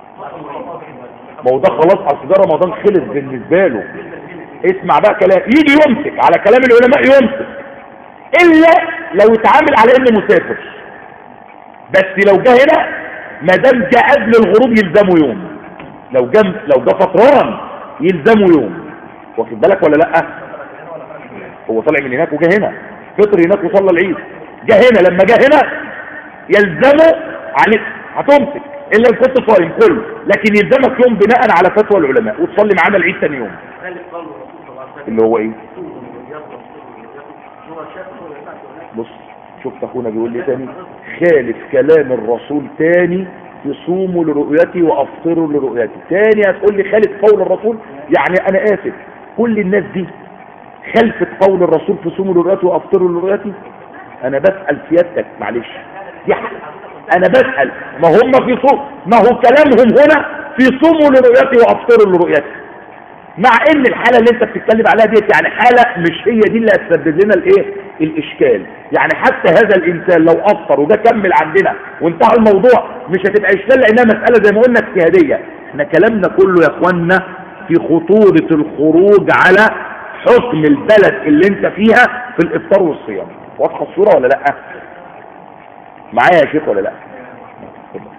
[SPEAKER 1] ما هو ده خلاص اصل ده رمضان خلص بالنسبه له اسمع بقى كلام يجي يمسك على كلام العلماء يمسك الا لو اتعامل على انه مسافر بس لو جه هنا ما دام جه قبل الغروب يلزمه يوم لو جه لو جه فطران يلزمه يوم واخد بالك ولا لا هو طالع من هناك وجه هنا فطر هناك وصلى العيد جه هنا لما جه هنا يلزمه عليك هتمسك الا ان كنت صايم كله لكن يلزمك يوم بناء على فتوى العلماء وتصلي معانا العيد ثاني يوم
[SPEAKER 3] ذلك قال الرسول صلى الله عليه وسلم
[SPEAKER 1] اللي هو ايه
[SPEAKER 3] يصبر هو شاف هو يسعد
[SPEAKER 1] بص شفت اخونا بيقول لي تاني خالف كلام الرسول تاني تصوموا لرؤيتي وافطروا لرؤيتي تاني هتقول لي خالف قول الرسول يعني انا اسف كل الناس دي خلفت قول الرسول في صوموا لرؤيتي وافطروا لرؤيتي انا بسأل سيادتك معلش دي حق. انا بسأل ما هم في صوم ما هو كلامهم هنا في صوموا لرؤيتي وافطروا لرؤيتي مع ان الحالة اللي انت بتتكلم عليها ديت يعني حالة مش هي دي اللي هتسبب لنا الايه الاشكال يعني حتى هذا الانسان لو افطر وده كمل عندنا وانتهى الموضوع مش هتبقى اشكال لانها مسألة زي ما قلنا اجتهادية احنا كلامنا كله يا اخوانا في خطورة الخروج على حكم البلد اللي انت فيها في الافطار والصيام واضحة الصورة ولا لا معايا يا شيخ ولا لا اتفضل.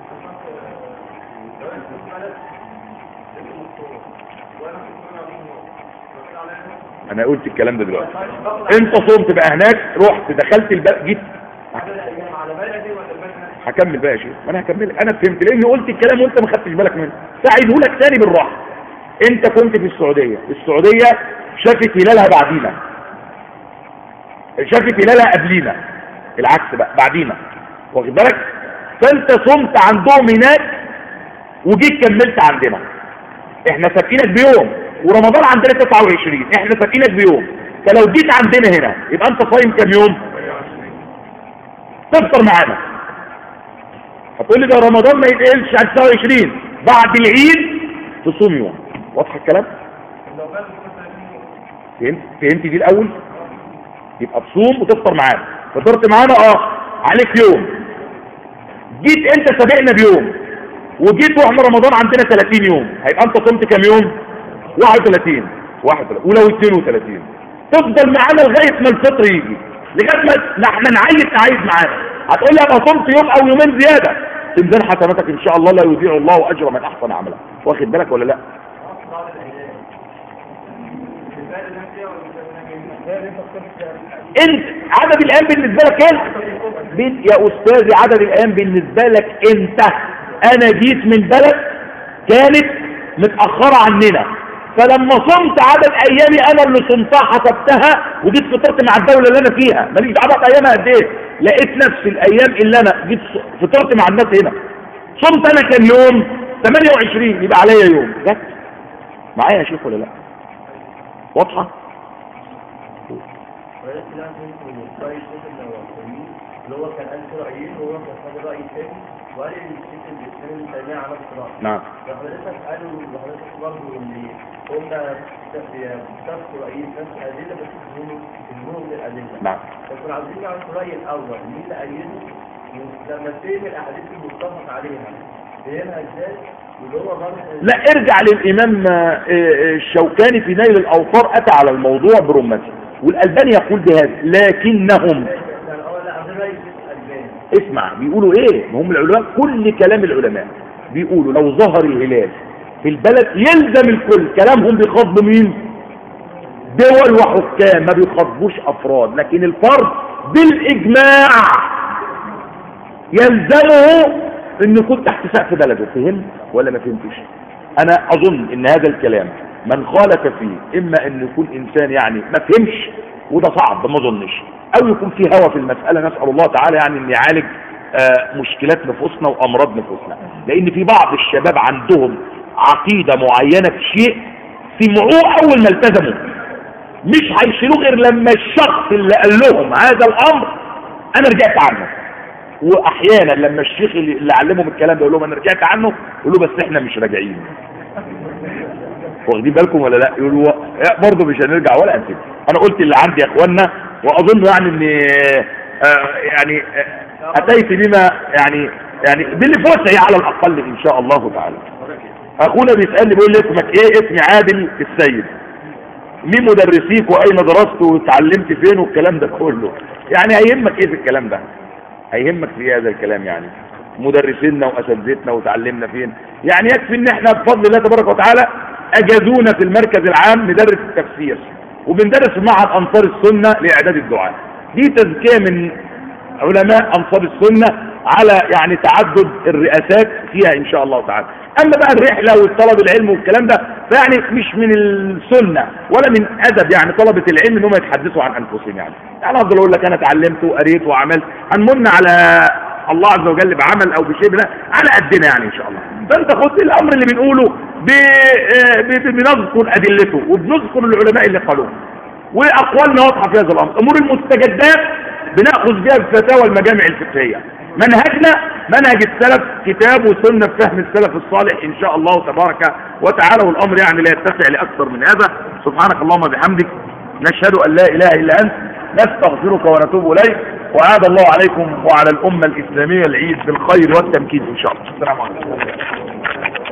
[SPEAKER 1] انا قلت الكلام ده دلوقتي انت صمت بقى هناك رحت دخلت البلد جيت هكمل بقى يا شيخ ما انا هكمل انا فهمت لاني قلت الكلام وانت ما خدتش بالك منه ساعده لك تاني بالراحه انت كنت في السعوديه السعوديه شافت هلالها بعدينا شافت هلالها قبلينا العكس بقى بعدينا واخد بالك فانت صمت عندهم هناك وجيت كملت عندنا احنا سابقينك بيوم ورمضان عندنا 29 احنا سابقينك بيوم فلو جيت عندنا هنا يبقى انت صايم كام يوم تفطر معانا هتقول لي ده رمضان ما يتقلش على 29 بعد العيد تصوم يوم واضح الكلام فهمت فهمت دي الاول يبقى تصوم وتفطر معانا فطرت معانا اه عليك يوم جيت انت سابقنا بيوم وجيت واحنا رمضان عندنا 30 يوم هيبقى انت صمت كام يوم 31 31 ولو 32 تفضل معانا لغايه ما الفطر يجي لغايه ما ما احنا نعيد نعيد معانا هتقول لي ابقى صمت يوم او يومين زياده تنزل حسناتك ان شاء الله لا يضيع الله اجر من احسن عملا واخد بالك ولا لا انت عدد الايام بالنسبه لك انت بين- يا استاذي عدد الايام بالنسبه لك انت انا جيت من بلد كانت متاخره عننا فلما صمت عدد ايامي انا اللي صمتها حسبتها وجيت فطرت مع الدوله اللي انا فيها ماليش عدد ايامها قد ايه لقيت نفسي الايام اللي انا جيت ص- فطرت مع الناس هنا صمت انا كان يوم 28 يبقى عليا يوم جت معايا يا شيخ ولا لا واضحه
[SPEAKER 3] ولكن لا يمكن رأي الشيخ النووي اللي هو كان قال في رأيين وهو كان خد رأي تاني وقال إن الشيخ الإسلام تيمية على الصراع
[SPEAKER 1] نعم
[SPEAKER 3] فحضرتك قالوا لحضرتك برضه إن هم بيستفسروا رأيين نفس الأدلة بس يفهموا فهمهم للأدلة
[SPEAKER 1] نعم
[SPEAKER 3] فكنا عاوزين نعرف الرأي الأول مين اللي أيده لما فهم الأحاديث المتفق عليها فهمها إزاي واللي هو غلط
[SPEAKER 1] لا ارجع للامام آه، آه، الشوكاني في نيل الاوطار اتى على الموضوع برمته والالباني يقول بهذا لكنهم
[SPEAKER 3] كان أول لا عاوزين رأي الشيخ الألباني
[SPEAKER 1] اسمع بيقولوا ايه ما هم العلماء كل كلام العلماء بيقولوا لو ظهر الهلال في البلد يلزم الكل كلامهم بيخاطبوا مين دول وحكام ما بيخاطبوش افراد لكن الفرد بالاجماع يلزمه ان يكون تحت سقف بلده فهمت ولا ما فهمتش انا اظن ان هذا الكلام من خالف فيه اما ان يكون انسان يعني ما فهمش وده صعب ما اظنش او يكون فيه هوى في المساله نسال الله تعالى يعني ان يعالج آه، مشكلات نفوسنا وامراض نفوسنا لان في بعض الشباب عندهم عقيده معينه في شيء سمعوه اول ما التزموا مش هيشيلوه غير لما الشخص اللي قال لهم هذا الامر انا رجعت عنه واحيانا لما الشيخ اللي اللي علمهم الكلام ده يقول لهم انا رجعت عنه يقولوا بس احنا مش راجعين واخدين بالكم ولا لا يقولوا لا، برضه مش هنرجع ولا هنسيب انا قلت اللي عندي يا اخوانا واظن يعني ان آه، يعني آه، اتيت بما يعني يعني باللي فوسعي على الاقل ان شاء الله تعالى اخونا بيسالني بيقول لي اسمك ايه اسمي عادل السيد مين مدرسيك واين درست واتعلمت فين والكلام ده كله يعني هيهمك ايه في الكلام ده هيهمك في إيه هذا الكلام يعني مدرسينا واساتذتنا وتعلمنا فين يعني يكفي ان احنا بفضل الله تبارك وتعالى اجازونا في المركز العام ندرس التفسير وبندرس في معهد انصار السنه لاعداد الدعاء دي تزكيه من علماء انصار السنه على يعني تعدد الرئاسات فيها ان شاء الله تعالى اما بقى الرحله والطلب العلم والكلام ده فيعني مش من السنه ولا من ادب يعني طلبه العلم ان هم يتحدثوا عن انفسهم يعني يعني افضل اقول لك انا اتعلمت وقريت وعملت هنمن على الله عز وجل بعمل او بشيء من على قدنا يعني ان شاء الله فانت خد الامر اللي بنقوله ب- آه، ب- بنذكر ادلته وبنذكر العلماء اللي قالوه واقوالنا واضحه في هذا الامر امور المستجدات بناخذ بها بفتاوى المجامع الفقهيه منهجنا منهج السلف كتاب وسنه في فهم السلف الصالح ان شاء الله تبارك وتعالى والامر يعني لا يتسع لاكثر من هذا سبحانك اللهم وبحمدك نشهد ان لا اله الا انت نستغفرك ونتوب اليك وعاد الله عليكم وعلى الامه الاسلاميه العيد بالخير والتمكين ان شاء الله السلام عليكم